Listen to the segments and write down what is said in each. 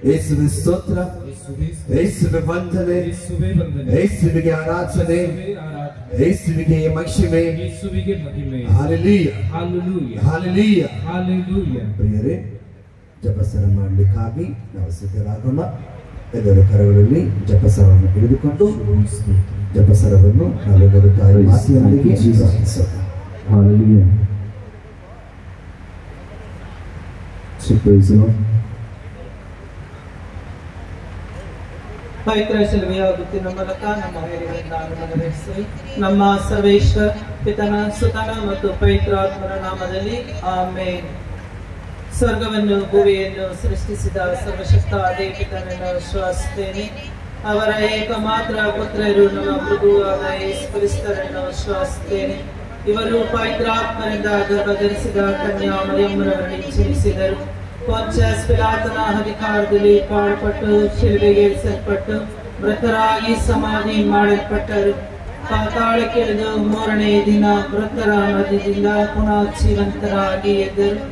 ಯೇಸುವೆ ಸ್ತೋತ್ರ ಯೇಸುವೆ ಯೇಸುವೆ ವಂದನೆ ಯೇಸುವೆ ವಂದನೆ ಯೇಸುವಿಗೆ ಆರಾಧನೆ ಯೇಸುವೆ ಆರಾಧನೆ ಯೇಸುವಿಗೆ ಮಹಿಮೆ ಯೇಸುವಿಗೆ ಮಹಿಮೆ ಹಾಲೆಲೂಯ ಹಾಲೆಲೂಯ ಹಾಲೆಲೂಯ ಹಾಲೆಲೂಯ ಪ್ರಿಯರೇ ಜಪಸರ ಮಾಡಲಿಕ್ಕಾಗಿ ನಾವು ಸಿದ್ಧರಾಗೋಣ ಎಲ್ಲರೂ ಕರಗಳಲ್ಲಿ ಜಪಸರವನ್ನು ಹಿಡಿದುಕೊಂಡು ಜಪಸರವನ್ನು ನಾವೆಲ್ಲರೂ ತಾಯಿ ಮಾತೆಯೊಂದಿಗೆ ಪ್ರಾರ್ಥಿಸೋಣ Hallelujah. So praise the Lord. ಪವಿತ್ರ ಶಿಲುಬೆಯ ಗುತ್ತಿನ ಮೂಲಕ ನಮ್ಮ ಹಿರಿಯರನ್ನ ನೆರವೇರಿಸಿ ನಮ್ಮ ಸರ್ವೇಶ್ವರ ಪಿತನ ಸುತನ ಮತ್ತು ಪವಿತ್ರಾತ್ಮರ ನಾಮದಲ್ಲಿ ಆಮೇನ್ ಸ್ವರ್ಗವನ್ನು ಭೂಮಿಯನ್ನು ಸೃಷ್ಟಿಸಿದ ಸರ್ವಶಕ್ತ ಅದೇ ಪಿತನನ್ನು ವಿಶ್ವಾಸಿಸ್ತೇನೆ ಅವರ ಏಕಮಾತ್ರ ಪುತ್ರರು ನಮ್ಮ ಮೃದುವಾದ ಯೇಸು ಕ್ರಿಸ್ತರನ್ನು ವಿಶ್ವಾಸಿಸ್ತೇನೆ ಇವರು ಪವಿತ್ರಾತ್ಮರಿಂದ ಗರ್ಭಧರಿಸಿದ ಕನ್ಯಾ ಮರಿಯಮ್ಮನವರನ್ನು ಜನಿಸಿದರು ಪೊಂಚಸ್ ಪಿಲಾತನ ಅಧಿಕಾರದಲ್ಲಿ ಪಾಳ್ಪಟ್ಟು ಶಿಲುಬೆಗೆ ಇಳಿಸಲ್ಪಟ್ಟು ಮೃತರಾಗಿ ಸಮಾಧಿ ಮಾಡಲ್ಪಟ್ಟರು ಪಾತಾಳಕ್ಕಿಳಿದು ಮೂರನೇ ದಿನ ಮೃತರ ಮಧ್ಯದಿಂದ ಪುನಃ ಜೀವಂತರಾಗಿ ಎದ್ದರು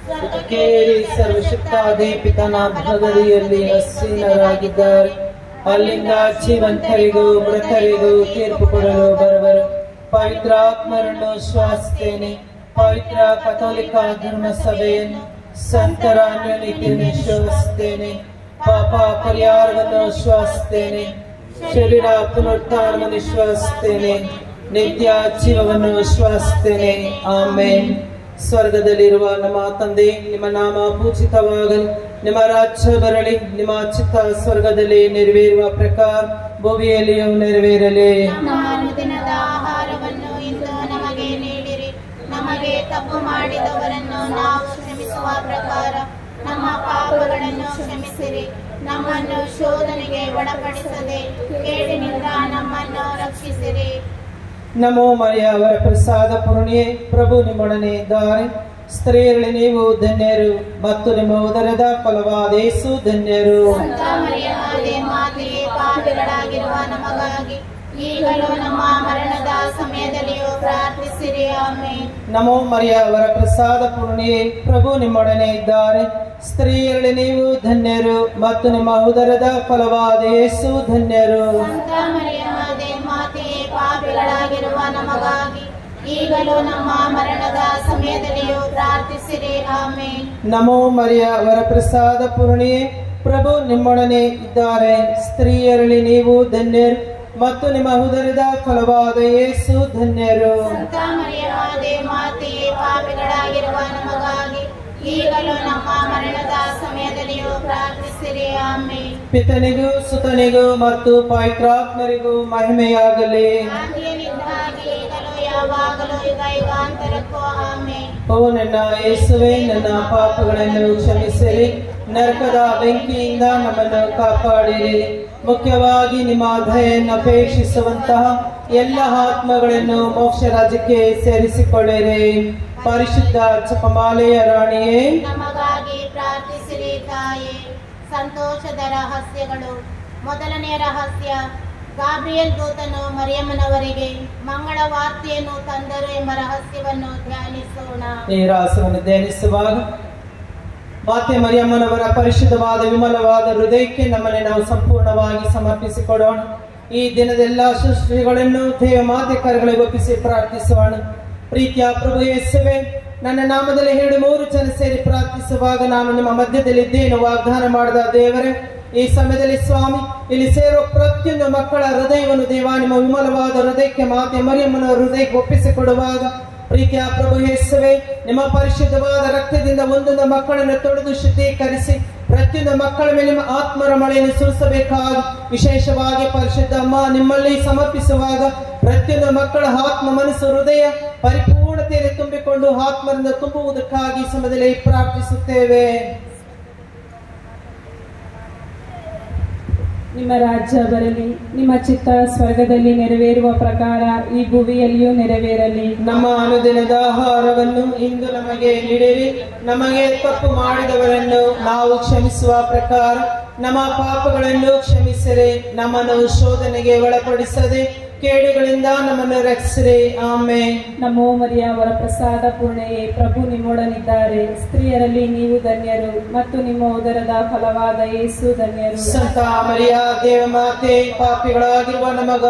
ಕೇಳಿ ಸರ್ವಶಕ್ತಾದೇ ಪಿತನ ಭಗದಿಯಲ್ಲಿ ಅಸೀನರಾಗಿದ್ದಾರೆ ಅಲ್ಲಿಂದ ಜೀವಂತರಿಗೂ ಮೃತರಿಗೂ ತೀರ್ಪು ಕೊಡಲು ಬರುವರು ಪವಿತ್ರಾತ್ಮರನ್ನು ಶ್ವಾಸಿಸ್ತೇನೆ ಪವಿತ್ರ ಕಥೋಲಿಕ ಧರ್ಮ ಸಭೆಯನ್ನು ಸಂತರ ಅನ್ಯೋನ್ಯತೆಯನ್ನು ಶ್ವಾಸಿಸ್ತೇನೆ ಪಾಪ ಪರಿಹಾರವನ್ನು ಶ್ವಾಸಿಸ್ತೇನೆ ಶರೀರ ಪುನರುತ್ಥಾನವನ್ನು ಶ್ವಾಸಿಸ್ತೇನೆ ನಿತ್ಯ ಜೀವವನ್ನು ಶ್ವಾಸಿಸ್ತೇನೆ ಆಮೇನ್ ಸ್ವರ್ಗದಲ್ಲಿರುವ ನಮ್ಮ ತಂದೆ ನಿಮ್ಮ ನಾಮ ಪೂಜಿತವಾಗಲಿ ನಿಮ್ಮ ರಾಜ್ಯ ಬರಲಿ ನಿಮ್ಮ ಚಿತ್ತ ಸ್ವರ್ಗದಲ್ಲಿ ನೆರವೇರುವ ಪ್ರಕಾರ ಭೂಮಿಯಲ್ಲಿಯೂ ನೆರವೇರಲಿ ನಮ್ಮ ಅನುದಿನದ ಆಹಾರವನ್ನು ಇಂದು ನಮಗೆ ನೀಡಿರಿ ನಮಗೆ ತಪ್ಪು ಮಾಡಿದವರನ್ನು ನಾವು ಕ್ಷಮಿಸುವ ಪ್ರಕಾರ ನಮ್ಮ ಪಾಪಗಳನ್ನು ಕ್ಷಮಿಸಿರಿ ನಮ್ಮನ್ನು ಶೋಧನೆಗೆ ಒಳಪಡಿಸದೆ ಕೇಡಿನಿಂದ ನಮ್ಮನ್ನು ರಕ್ಷಿಸಿರಿ ನಮೋ ಮರಿಯ ಅವರ ಪ್ರಸಾದ ಪೂರ್ಣಿಯೇ ಪ್ರಭು ನಿಮ್ಮೊಡನೆ ಇದ್ದಾರೆ ಸ್ತ್ರೀಯರಲ್ಲಿ ನೀವು ಧನ್ಯರು ಮತ್ತು ನಿಮ್ಮ ಉದರದ ಫಲವಾದ ಯೇಸು ಧನ್ಯರು ಸಂತ ಮರಿಯಮಾತೆ ಮಾತೆಯೇ ಪಾಪಿಗಳಾಗಿರುವ ನಮಗಾಗಿ ಈಗಲೂ ನಮ್ಮ ಮರಣದ ಸಮಯದಲ್ಲಿಯೂ ಪ್ರಾರ್ಥಿಸಿರಿ ಆಮೇಲೆ ನಮೋ ಮರಿಯ ಅವರ ಪ್ರಸಾದ ಪೂರ್ಣಿಯೇ ಪ್ರಭು ನಿಮ್ಮೊಡನೆ ಇದ್ದಾರೆ ಸ್ತ್ರೀಯರಲ್ಲಿ ನೀವು ಧನ್ಯರು ಮತ್ತು ನಿಮ್ಮ ಉದರದ ಫಲವಾದ ಯೇಸು ಧನ್ಯರು ಸಂತ ಮರಿಯಮಾತೆ ಮಾತೆಯೇ ಪಾಪಿಗಳಾಗಿರುವ ನಮಗಾಗಿ ಈಗಲೂ ನಮ್ಮ ಮರಣದ ಸಮಯದಲ್ಲಿಯೂ ಪ್ರಾರ್ಥಿಸಿರಿ ಆಮೇಲೆ ನಮೋ ಮರಿಯ ಅವರ ಪ್ರಸಾದ ಪೂರ್ಣಿಯೇ ಪ್ರಭು ನಿಮ್ಮೊಡನೆ ಇದ್ದಾರೆ ಸ್ತ್ರೀಯರಲ್ಲಿ ನೀವು ಧನ್ಯರು ಮತ್ತು ನಿಮ್ಮ ಉದರದ ಫಲವಾದ ಯೇಸು ಧನ್ಯರು ಸಂತ ಮರಿಯಮಾತೆ ಮಾತೆಯೇ ಪಾಪಿಗಳಾಗಿರುವ ನಮಗಾಗಿ ಈಗಲೂ ನಮ್ಮ ಮರಣದ ಸಮಯದಲ್ಲಿಯೂ ಪ್ರಾರ್ಥಿಸಿರಿ ಆಮೇಲೆ ಪಿತನಿಗೂ ಸುತನಿಗೂ ಮತ್ತು ಪವಿತ್ರಾತ್ಮರಿಗೂ ಮಹಿಮೆಯಾಗಲಿ ಆದಿಯಲ್ಲಿದ್ದಾಗಿ ಈಗಲೂ ಯಾವಾಗಲೂ ಯುಗ ಯುಗಾಂತರಕ್ಕೂ ಆಮೇಲೆ ಓ ನನ್ನ ಯೇಸುವೆ ನನ್ನ ಪಾಪಗಳನ್ನು ಕ್ಷಮಿಸಿರಿ ನರಕದ ಬೆಂಕಿಯಿಂದ ನಮ್ಮನ್ನು ಕಾಪಾಡಿರಿ ಮುಖ್ಯವಾಗಿ ನಿಮ್ಮ ದಯೆಯನ್ನು ಅಪೇಕ್ಷಿಸುವಂತಹ ಎಲ್ಲ ಆತ್ಮಗಳನ್ನು ಮೋಕ್ಷ ರಾಜ್ಯಕ್ಕೆ ಸೇರಿಸಿಕೊಳ್ಳಿರಿ ಪರಿಶುದ್ಧ ಜಪಮಾಲೆಯ ರಾಣಿಯೇ ನಮಗಾಗಿ ಪ್ರಾರ್ಥಿಸಿರಿ ತಾಯೇ ಸಂತೋಷದ ರಹಸ್ಯಗಳು ಮೊದಲನೆಯ ರಹಸ್ಯ ಗಾಬ್ರಿಯಲ್ ದೂತನು ಮರಿಯಮ್ಮನವರಿಗೆ ಮಂಗಳ ವಾರ್ತೆಯನ್ನು ತಂದರು ಎಂಬ ರಹಸ್ಯವನ್ನು ಧ್ಯಾನಿಸೋಣ ಈ ರಹಸ್ಯವನ್ನು ಧ್ಯಾನಿಸುವಾಗ ಮಾತೆ ಮರಿಯಮ್ಮನವರ ಪರಿಶುದ್ಧವಾದ ವಿಮಲವಾದ ಹೃದಯಕ್ಕೆ ನಮ್ಮನ್ನು ನಾವು ಸಂಪೂರ್ಣವಾಗಿ ಸಮರ್ಪಿಸಿಕೊಡೋಣ ಈ ದಿನದೆಲ್ಲ ಸೃಷ್ಟಿಗಳನ್ನು ದೇವ ಮಾತೆ ಕರಗಳಿಗೆ ಒಪ್ಪಿಸಿ ಪ್ರಾರ್ಥಿಸೋಣ ಪ್ರೀತಿಯ ಪ್ರಭು ಯೇಸುವೆ ನನ್ನ ನಾಮದಲ್ಲಿ ಎರಡು ಮೂರು ಜನ ಸೇರಿ ಪ್ರಾರ್ಥಿಸುವಾಗ ನಾನು ನಿಮ್ಮ ಮಧ್ಯದಲ್ಲಿ ಇದ್ದೇನು ವಾಗ್ದಾನ ಮಾಡಿದ ದೇವರೇ ಈ ಸಮಯದಲ್ಲಿ ಸ್ವಾಮಿ ಇಲ್ಲಿ ಸೇರುವ ಪ್ರತಿಯೊಂದು ಮಕ್ಕಳ ಹೃದಯವನ್ನು ದೇವ ನಿಮ್ಮ ವಿಮಲವಾದ ಹೃದಯಕ್ಕೆ ಮಾತೆ ಮರಿಯಮ್ಮನ ಹೃದಯಕ್ಕೆ ಒಪ್ಪಿಸಿಕೊಡುವಾಗ ಪ್ರೀತಿಯ ಪ್ರಭು ಯೇಸುವೆ ನಿಮ್ಮ ಪರಿಶುದ್ಧವಾದ ರಕ್ತದಿಂದ ಒಂದೊಂದು ಮಕ್ಕಳನ್ನು ತೊಳೆದು ಶುದ್ಧೀಕರಿಸಿ ಪ್ರತಿಯೊಂದು ಮಕ್ಕಳ ಮೇಲೆ ನಿಮ್ಮ ಆತ್ಮರ ಮಳೆಯನ್ನು ಸುರಿಸಬೇಕಾಗಿ ವಿಶೇಷವಾಗಿ ಪರಿಶುದ್ಧ ಅಮ್ಮ ನಿಮ್ಮಲ್ಲಿ ಸಮರ್ಪಿಸುವಾಗ ಪ್ರತಿಯೊಂದು ಮಕ್ಕಳ ಆತ್ಮ ಮನಸ್ಸು ಹೃದಯ ಪರಿಪೂರ್ಣತೆಯಲ್ಲಿ ತುಂಬಿಕೊಂಡು ಆತ್ಮರಿಂದ ತುಂಬುವುದಕ್ಕಾಗಿ ಈ ಸಮಯದಲ್ಲಿ ಪ್ರಾರ್ಥಿಸುತ್ತೇವೆ ನಿಮ್ಮ ರಾಜ್ಯ ಬರಲಿ ನಿಮ್ಮ ಚಿತ್ತ ಸ್ವರ್ಗದಲ್ಲಿ ನೆರವೇರುವ ಪ್ರಕಾರ ಈ ಭುವಿಯಲ್ಲಿಯೂ ನೆರವೇರಲಿ ನಮ್ಮ ಅನುದಿನದ ಆಹಾರವನ್ನು ಇಂದು ನಮಗೆ ನೀಡಿರಿ ನಮಗೆ ತಪ್ಪು ಮಾಡಿದವರನ್ನು ನಾವು ಕ್ಷಮಿಸುವ ಪ್ರಕಾರ ನಮ್ಮ ಪಾಪಗಳನ್ನು ಕ್ಷಮಿಸಿರಿ ನಮ್ಮನ್ನು ಶೋಧನೆಗೆ ಒಳಪಡಿಸದೆ ಕೇಡುಗಳಿಂದ ನಮ್ಮನ್ನು ರಕ್ಷಿಸಿರಿ ಆಮೇನ್ ನಮೋ ಮರಿಯ ಅವರ ಪ್ರಸಾದ ಪೂರ್ಣೆಯೇ ಪ್ರಭು ನಿಮ್ಮೊಡನಿದ್ದಾರೆ ಸ್ತ್ರೀಯರಲ್ಲಿ ನೀವು ಧನ್ಯರು ಮತ್ತು ನಿಮ್ಮ ಉದರದ ಫಲವಾದ ಯೇಸು ಧನ್ಯರು ಸಂತ ಮರಿಯ ದೇವಮಾತೆ ಪಾಪಿಗಳಾಗಿರುವ ನಮಗ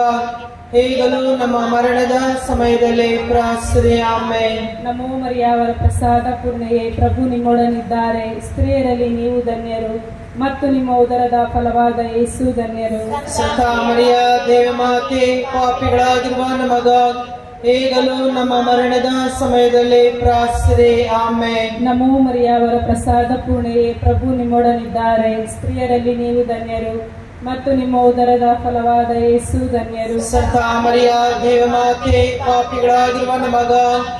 ಈಗಲೂ ನಮ್ಮ ಮರಣದ ಸಮಯದಲ್ಲಿ ಪ್ರಾರ್ಥಿಸಿರಿ ಆಮೇನ್ ನಮೋ ಮರಿಯ ಅವರ ಪ್ರಸಾದ ಪೂರ್ಣೆಯೇ ಪ್ರಭು ನಿಮ್ಮೊಡನಿದ್ದಾರೆ ಸ್ತ್ರೀಯರಲ್ಲಿ ನೀವು ಧನ್ಯರು ಮತ್ತು ನಿಮ್ಮ ಉದರದ ಫಲವಾದ ಯೇಸು ಧನ್ಯರು ಸಂತ ಮರಿಯ ದೇವಮಾತೆ ಪಾಪಿಗಳಾಗಿರುವ ನಮಗ ಈಗಲೂ ನಮ್ಮ ಮರಣದ ಸಮಯದಲ್ಲಿ ಪ್ರಾರ್ಥಿಸಿರಿ ಆಮೇನ್ ನಮೋ ಮರಿಯ ಅವರ ಪ್ರಸಾದ ಪೂರ್ಣೆಯೇ ಪ್ರಭು ನಿಮ್ಮೊಡನಿದ್ದಾರೆ ಸ್ತ್ರೀಯರಲ್ಲಿ ನೀವು ಧನ್ಯರು ಮತ್ತು ನಿಮ್ಮ ಉದರದ ಫಲವಾದ ಯೇಸು ಧನ್ಯರು ಸಂತ ಮರಿಯ ದೇವಮಾತೆ ಪಾಪಿಗಳಾಗಿರುವ ನಮಗ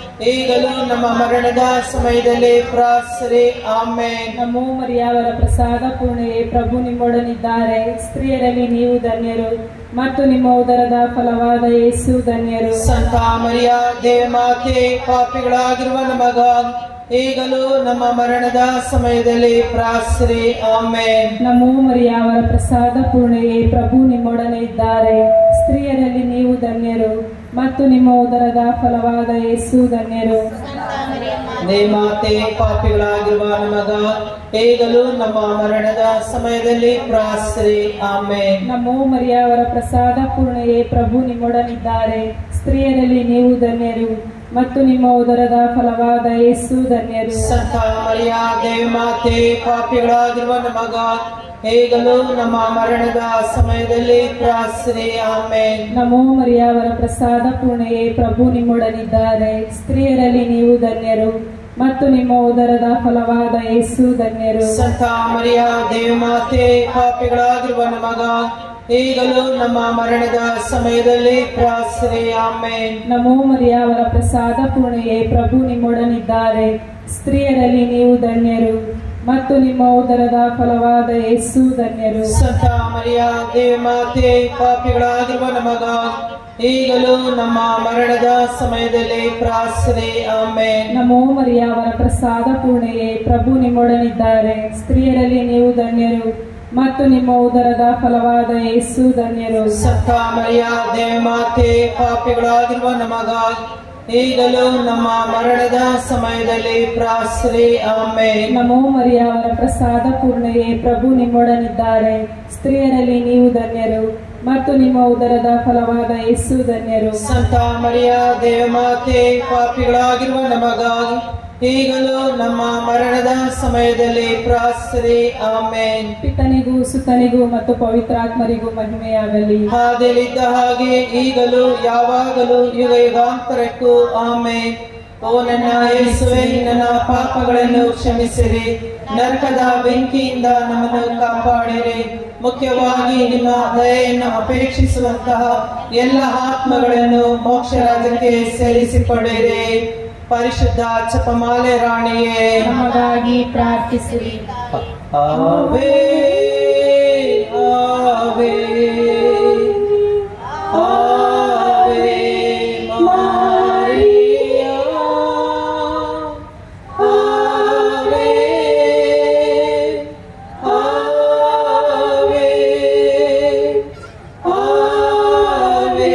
ಈಗಲೂ ನಮ್ಮ ಮರಣದ ಸಮಯದಲ್ಲಿ ಪ್ರಾರ್ಥಿಸಿರಿ ಆಮೇನ್ ನಮೋ ಮರಿಯ ಅವರ ಪ್ರಸಾದ ಪೂರ್ಣೆಯೇ ಪ್ರಭು ನಿಮ್ಮೊಡನಿದ್ದಾರೆ ಸ್ತ್ರೀಯರಲ್ಲಿ ನೀವು ಧನ್ಯರು ಮತ್ತು ನಿಮ್ಮ ಉದರದ ಫಲವಾದ ಯೇಸು ಧನ್ಯರು ಸಂತ ಮರಿಯ ದೇವಮಾತೆ ಪಾಪಿಗಳಾಗಿರುವ ನಮಗ ಈಗಲೂ ನಮ್ಮ ಮರಣದ ಸಮಯದಲ್ಲಿ ಪ್ರಾರ್ಥಿಸಿರಿ ಆಮೇನ್ ನಮೋ ಮರಿಯ ಅವರ ಪ್ರಸಾದ ಪೂರ್ಣೆಯೇ ಪ್ರಭು ನಿಮ್ಮೊಡನೆ ಇದ್ದಾರೆ ಸ್ತ್ರೀಯರಲ್ಲಿ ನೀವು ಧನ್ಯರು ಮತ್ತು ನಿಮ್ಮ ಉದರದ ಫಲವಾದ ಯೇಸು ಧನ್ಯರು ಸಂತ ಮರಿಯಮ್ಮ ದೇವಮಾತೆ ಪಾಪಿಗಳಾಗಿರುವ ನಮಗ ಈಗಲೂ ನಮ್ಮ ಮರಣದ ಸಮಯದಲ್ಲಿ ಪ್ರಾರ್ಥಿಸಿರಿ ಆಮೇನ್ ನಮೋ ಮರಿಯ ಅವರ ಪ್ರಸಾದ ಪೂರ್ಣೆಯೇ ಪ್ರಭು ನಿಮ್ಮೊಡನಿದ್ದಾರೆ ಸ್ತ್ರೀಯರಲ್ಲಿ ನೀವು ಧನ್ಯರು ಮತ್ತು ನಿಮ್ಮ ಉದರದ ಫಲವಾದ ಯೇಸು ಧನ್ಯರು ಸಂತ ಮರಿಯ ದೇವಮಾತೆ ಪಾಪಿಗಳಾಗಿರುವ ನಮಗ ಈಗಲೂ ನಮ್ಮ ಮರಣದ ಸಮಯದಲ್ಲಿ ಪ್ರಾರ್ಥಿಸಿರಿ ಆಮೇನ್ ನಮೋ ಮರಿಯ ಅವರ ಪ್ರಸಾದ ಪೂರ್ಣೆಯೇ ಪ್ರಭು ನಿಮ್ಮೊಡನಿದ್ದಾರೆ ಸ್ತ್ರೀಯರಲ್ಲಿ ನೀವು ಧನ್ಯರು ಮತ್ತು ನಿಮ್ಮ ಉದರದ ಫಲವಾದ ಯೇಸು ಧನ್ಯರು ಸಂತ ಮರಿಯ ದೇವಮಾತೆ ಪಾಪಿಗಳಾಗಿರುವ ನಮಗ ಈಗಲೂ ನಮ್ಮ ಮರಣದ ಸಮಯದಲ್ಲಿ ಪ್ರಾರ್ಥಿಸಿರಿ ಆಮೇನ್ ನಮೋ ಮರಿಯ ಅವರ ಪ್ರಸಾದ ಪೂರ್ಣೆಯೇ ಪ್ರಭು ನಿಮ್ಮೊಡನಿದ್ದಾರೆ ಸ್ತ್ರೀಯರಲ್ಲಿ ನೀವು ಧನ್ಯರು ಮತ್ತು ನಿಮ್ಮ ಉದರದ ಫಲವಾದ ಯೇಸು ಧನ್ಯರು ಸಂತ ಮರಿಯ ದೇವಮಾತೆ ಪಾಪಿಗಳಾಗಿರುವ ನಮಗ ಈಗಲೂ ನಮ್ಮ ಮರಣದ ಸಮಯದಲ್ಲಿ ಪ್ರಾರ್ಥಿಸಿರಿ ಆಮೇನ್ ನಮೋ ಮರಿಯ ಅವರ ಪ್ರಸಾದ ಪೂರ್ಣೆಯೇ ಪ್ರಭು ನಿಮ್ಮೊಡನಿದ್ದಾರೆ ಸ್ತ್ರೀಯರಲ್ಲಿ ನೀವು ಧನ್ಯರು ಮತ್ತು ನಿಮ್ಮ ಉದರದ ಫಲವಾದ ಯೇಸು ಧನ್ಯರು ಸಂತ ಮರಿಯ ದೇವಮಾತೆ ಪಾಪಿಗಳಾಗಿರುವ ನಮಗ ಈಗಲೂ ನಮ್ಮ ಮರಣದ ಸಮಯದಲ್ಲಿ ಪ್ರಾರ್ಥಿಸಿರಿ ಆಮೇನ್ ನಮೋ ಮರಿಯ ಅವರ ಪ್ರಸಾದ ಪೂರ್ಣೆಯೇ ಪ್ರಭು ನಿಮ್ಮೊಡನಿದ್ದಾರೆ ಸ್ತ್ರೀಯರಲ್ಲಿ ನೀವು ಧನ್ಯರು ಮತ್ತು ನಿಮ್ಮ ಉದರದ ಫಲವಾದ ಯೇಸು ಧನ್ಯರು ಸಂತ ಮರಿಯ ದೇವಮಾತೆ ಪಾಪಿಗಳಾಗಿರುವ ನಮಗಾಗಿ ಈಗಲೂ ನಮ್ಮ ಮರಣದ ಸಮಯದಲ್ಲಿ ಪ್ರಾರ್ಥಿಸಿರಿ ಆಮೇನ್ ಪಿತನಿಗೂ ಸುತನಿಗೂ ಮತ್ತು ಪವಿತ್ರಾತ್ಮರಿಗೂ ಮಹಿಮೆಯಾಗಲಿ ಹಾದೆಲಿದ್ದ ಹಾಗೆ ಈಗಲೂ ಯಾವಾಗಲೂ ಯುಗ ಯುಗಾಂತರಕ್ಕೂ ಆಮೇನ್ ಓ ನನ್ನ ಯೇಸುವೆ ನನ್ನ ಪಾಪಗಳನ್ನು ಕ್ಷಮಿಸಿರಿ ನರಕದ ಬೆಂಕಿಯಿಂದ ನಮ್ಮನ್ನು ಕಾಪಾಡಿರಿ ಮುಖ್ಯವಾಗಿ ನಿಮ್ಮ ದಯೆಯನ್ನು ಅಪೇಕ್ಷಿಸುವಂತಹ ಎಲ್ಲ ಆತ್ಮಗಳನ್ನು ಮೋಕ್ಷ ರಾಜ್ಯಕ್ಕೆ ಸೇರಿಸಿಕೊಂಡಿರಿ ಪರಿಶುದ್ಧ ಜಪಮಾಲೆ ರಾಣಿಯೇ ನಮಗಾಗಿ ಪ್ರಾರ್ಥಿಸಿರಿ ಆವೆ ಆವೆ ಆವೆ ಮಾರಿಯಾ ಆವೆ ಆವೆ ಆವೆ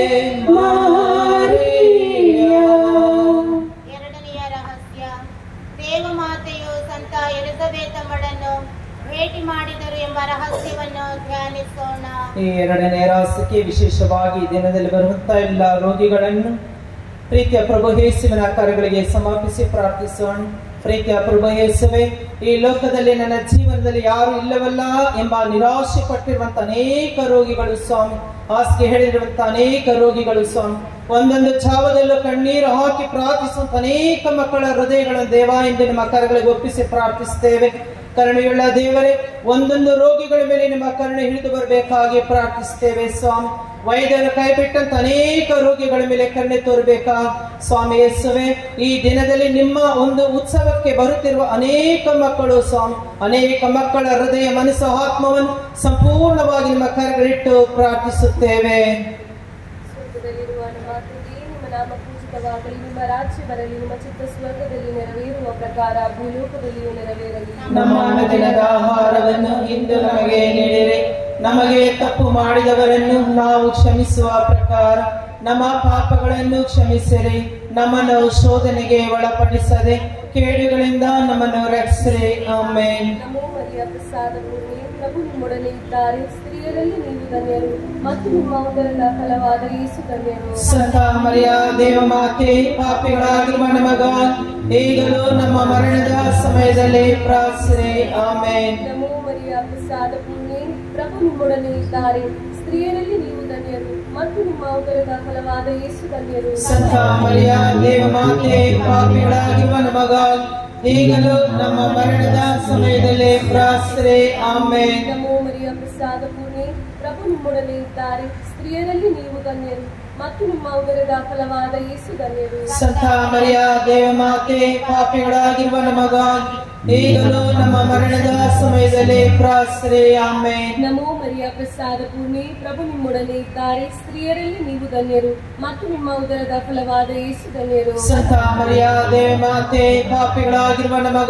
ಮಾರಿಯಾ ಎರಡನೆಯ ರಹಸ್ಯ ದೇವಮಾತೆಯು ಸಂತ ಎಲಿಜಬೆತಮ್ಮಳನ್ನು ಭೇಟಿ ಮಾಡಿದರು ಎಂಬ ರಹಸ್ಯವನ್ನು ಧ್ಯಾನಿಸೋಣ ಈ ಎರಡನೇ ರಾಸಕ್ಕೆ ವಿಶೇಷವಾಗಿ ಈ ದಿನದಲ್ಲಿ ಬರುವಂತಹ ಎಲ್ಲ ರೋಗಿಗಳನ್ನು ಪ್ರೀತಿಯ ಪ್ರಭು ಯೇಸುವಿನ ಕರಗಳಿಗೆ ಸಮರ್ಪಿಸಿ ಪ್ರಾರ್ಥಿಸೋಣ ಪ್ರೀತಿಯ ಪ್ರಭು ಯೇಸುವೆ ಈ ಲೋಕದಲ್ಲಿ ನನ್ನ ಜೀವನದಲ್ಲಿ ಯಾರು ಇಲ್ಲವಲ್ಲ ಎಂಬ ನಿರಾಶೆ ಪಟ್ಟಿರುವಂತ ಅನೇಕ ರೋಗಿಗಳು ಸ್ವಾಮಿ ಹಾಸಿಗೆ ಹೇಳಿರುವಂತ ಅನೇಕ ರೋಗಿಗಳು ಸ್ವಾಮಿ ಒಂದೊಂದು ಛಾವದಲ್ಲೂ ಕಣ್ಣೀರು ಹಾಕಿ ಪ್ರಾರ್ಥಿಸುವಂತ ಅನೇಕ ಮಕ್ಕಳ ಹೃದಯಗಳನ್ನು ದೇವ ಎಂದು ನಿಮ್ಮ ಕರಗಳಿಗೆ ಒಪ್ಪಿಸಿ ಪ್ರಾರ್ಥಿಸ್ತೇವೆ ಕರುಣೆಯುಳ್ಳ ದೇವರೇ ಒಂದೊಂದು ರೋಗಿಗಳ ಮೇಲೆ ನಿಮ್ಮ ಕರುಣೆ ಹಿಡಿದು ಬರಬೇಕಾಗಿ ಪ್ರಾರ್ಥಿಸ್ತೇವೆ ಸ್ವಾಮಿ ವೈದ್ಯರು ಕೈಬಿಟ್ಟಂತ ಅನೇಕ ರೋಗಿಗಳ ಮೇಲೆ ಕರುಣೆ ತೋರಬೇಕಾ ಸ್ವಾಮಿ ಯೇಸುವೆ ಈ ದಿನದಲ್ಲಿ ನಿಮ್ಮ ಒಂದು ಉತ್ಸವಕ್ಕೆ ಬರುತ್ತಿರುವ ಅನೇಕ ಮಕ್ಕಳು ಸ್ವಾಮಿ ಅನೇಕ ಮಕ್ಕಳ ಹೃದಯ ಮನಸ್ಸು ಆತ್ಮವನ್ನು ಸಂಪೂರ್ಣವಾಗಿ ನಿಮ್ಮ ಕರೆಗಳಿಟ್ಟು ಪ್ರಾರ್ಥಿಸುತ್ತೇವೆ ಸ್ವರ್ಗದಲ್ಲಿರುವ ನಮ್ಮ ತಂದೆಯೇ, ನಿಮ್ಮ ನಾಮ ಪೂಜಿತವಾಗಲಿ ನಿಮ್ಮ ರಾಜ್ಯ ಬರಲಿ ನಿಮ್ಮ ಚಿತ್ತ ಸ್ವರ್ಗದಲ್ಲಿ ನೆರವೇರುವ ಪ್ರಕಾರ ಭೂಲೋಕದಲ್ಲಿಯೂ ನೆರವೇರಲಿ ನಮ್ಮ ಅನುದಿನದ ಆಹಾರವನ್ನು ಇಂದು ನಮಗೆ ನೀಡಿರಿ ನಮಗೆ ತಪ್ಪು ಮಾಡಿದವರನ್ನು ನಾವು ಕ್ಷಮಿಸುವ ಪ್ರಕಾರ ನಮ್ಮ ಪಾಪಗಳನ್ನು ಕ್ಷಮಿಸಿರಿ ನಮ್ಮನ್ನು ಶೋಧನೆಗೆ ಒಳಪಡಿಸದೆ ಕೇಡುಗಳಿಂದ ನಮ್ಮನ್ನು ರಕ್ಷಿಸಿರಿ ಆಮೇನ್ ನಮೋ ಮರಿಯ ಪ್ರಸಾದ ಪೂರ್ಣಿ ಪ್ರಭು ನಿಮ್ಮೊಡನೆ ಇದ್ದಾರೆ ಸ್ತ್ರೀಯರಲ್ಲಿ ನೀವು ಧನ್ಯರು ಮತ್ತು ನಿಮ್ಮ ಉದರದ ಫಲವಾದ ಯೇಸು ಧನ್ಯರು ಸಂತ ಮರಿಯ ದೇವಮಾತೆ ಪಾಪಿಗಳಾಗಿರುವ ನಮಗ ಈಗಲೂ ನಮ್ಮ ಮರಣದ ಸಮಯದಲ್ಲಿ ಪ್ರಾರ್ಥನೆ ಆಮೇನ್ ನಮೋ ಮರಿಯ ಪ್ರಸಾದ ಪೂರ್ಣಿ ಪ್ರಭು ನಿಮ್ಮೊಡನೆ ಇದ್ದಾರೆ ಸ್ತ್ರೀಯರಲ್ಲಿ ನೀವು ಧನ್ಯರು ಮತ್ತು ನಿಮ್ಮ ಉದರದ ಫಲವಾದ ಯೇಸು ಧನ್ಯರು ಸಂತ ಮರಿಯ ದೇವಮಾತೆ ಪಾಪಿಗಳಾಗಿರುವ ನಮಗ ಈಗಲೂ ನಮ್ಮ ಮರಣದ ಸಮಯದಲ್ಲಿ ಪ್ರಾರ್ಥನೆ ಆಮೇನ್ ನಮೋ ಮರಿಯ ಪ್ರಸಾದ ಪೂರ್ಣಿ ಪ್ರಭು ನಿಮ್ಮೊಡನೆ ಇದ್ದಾರೆ ಸ್ತ್ರೀಯರಲ್ಲಿ ನೀವು ಧನ್ಯರು ಮತ್ತು ನಿಮ್ಮ ಉದರದ ಫಲವಾದ ಯೇಸು ಧನ್ಯರು ಸಂತ ಮರಿಯ ದೇವಮಾತೆ ಪಾಪಿಗಳಾಗಿರುವ ನಮಗ ಈಗಲೂ ನಮ್ಮ ಮರಣದ ಸಮಯದಲ್ಲಿ ಪ್ರಾರ್ಥನೆ ಆಮೇನ್ ನಮೋ ಮರಿಯ ಪ್ರಸಾದ ಪೂರ್ಣಿ ಪ್ರಭು ನಿಮ್ಮೊಡನೆ ಇದ್ದಾರೆ ಸ್ತ್ರೀಯರಲ್ಲಿ ನೀವು ಧನ್ಯರು ಮತ್ತು ನಿಮ್ಮ ಉದರದ ಫಲವಾದ ಯೇಸು ಧನ್ಯರು ಸಂತ ಮರಿಯ ದೇವಮಾತೆ ಪಾಪಿಗಳಾಗಿರುವ ನಮಗ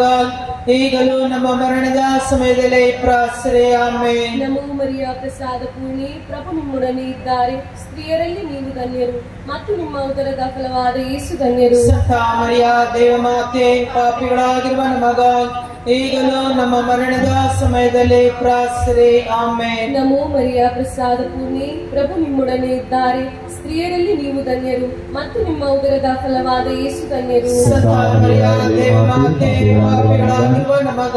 ಈಗಲೂ ನಮ್ಮ ಮರಣದ ಸಮಯದಲ್ಲಿ ಪ್ರಾರ್ಥನೆ ಆಮೇನ್ ನಮೋ ಮರಿಯ ಪ್ರಸಾದ ಪೂರ್ಣಿ ಪ್ರಭು ನಿಮ್ಮೊಡನೆ ಇದ್ದಾರೆ ಸ್ತ್ರೀಯರಲ್ಲಿ ನೀವು ಧನ್ಯರು ಮತ್ತು ನಿಮ್ಮ ಉದರದ ಫಲವಾದ ಯೇಸು ಧನ್ಯರು ಸಂತ ಮರಿಯ ದೇವಮಾತೆ ಪಾಪಿಗಳಾಗಿರುವ ನಮಗ ಈಗಲೂ ನಮ್ಮ ಮರಣದ ಸಮಯದಲ್ಲಿ ಪ್ರಾರ್ಥನೆ ಆಮೇನ್ ನಮೋ ಮರಿಯ ಪ್ರಸಾದ ಪೂರ್ಣಿ ಪ್ರಭು ನಿಮ್ಮೊಡನೆ ಇದ್ದಾರೆ ಸ್ತ್ರೀಯರಲ್ಲಿ ನೀವು ಧನ್ಯರು ಮತ್ತು ನಿಮ್ಮ ಉದರದ ಫಲವಾದ ಯೇಸು ಧನ್ಯರು ಸಂತ ಮರಿಯ ದೇವಮಾತೆ ಪಾಪಿಗಳಾಗಿರುವ ನಮಗ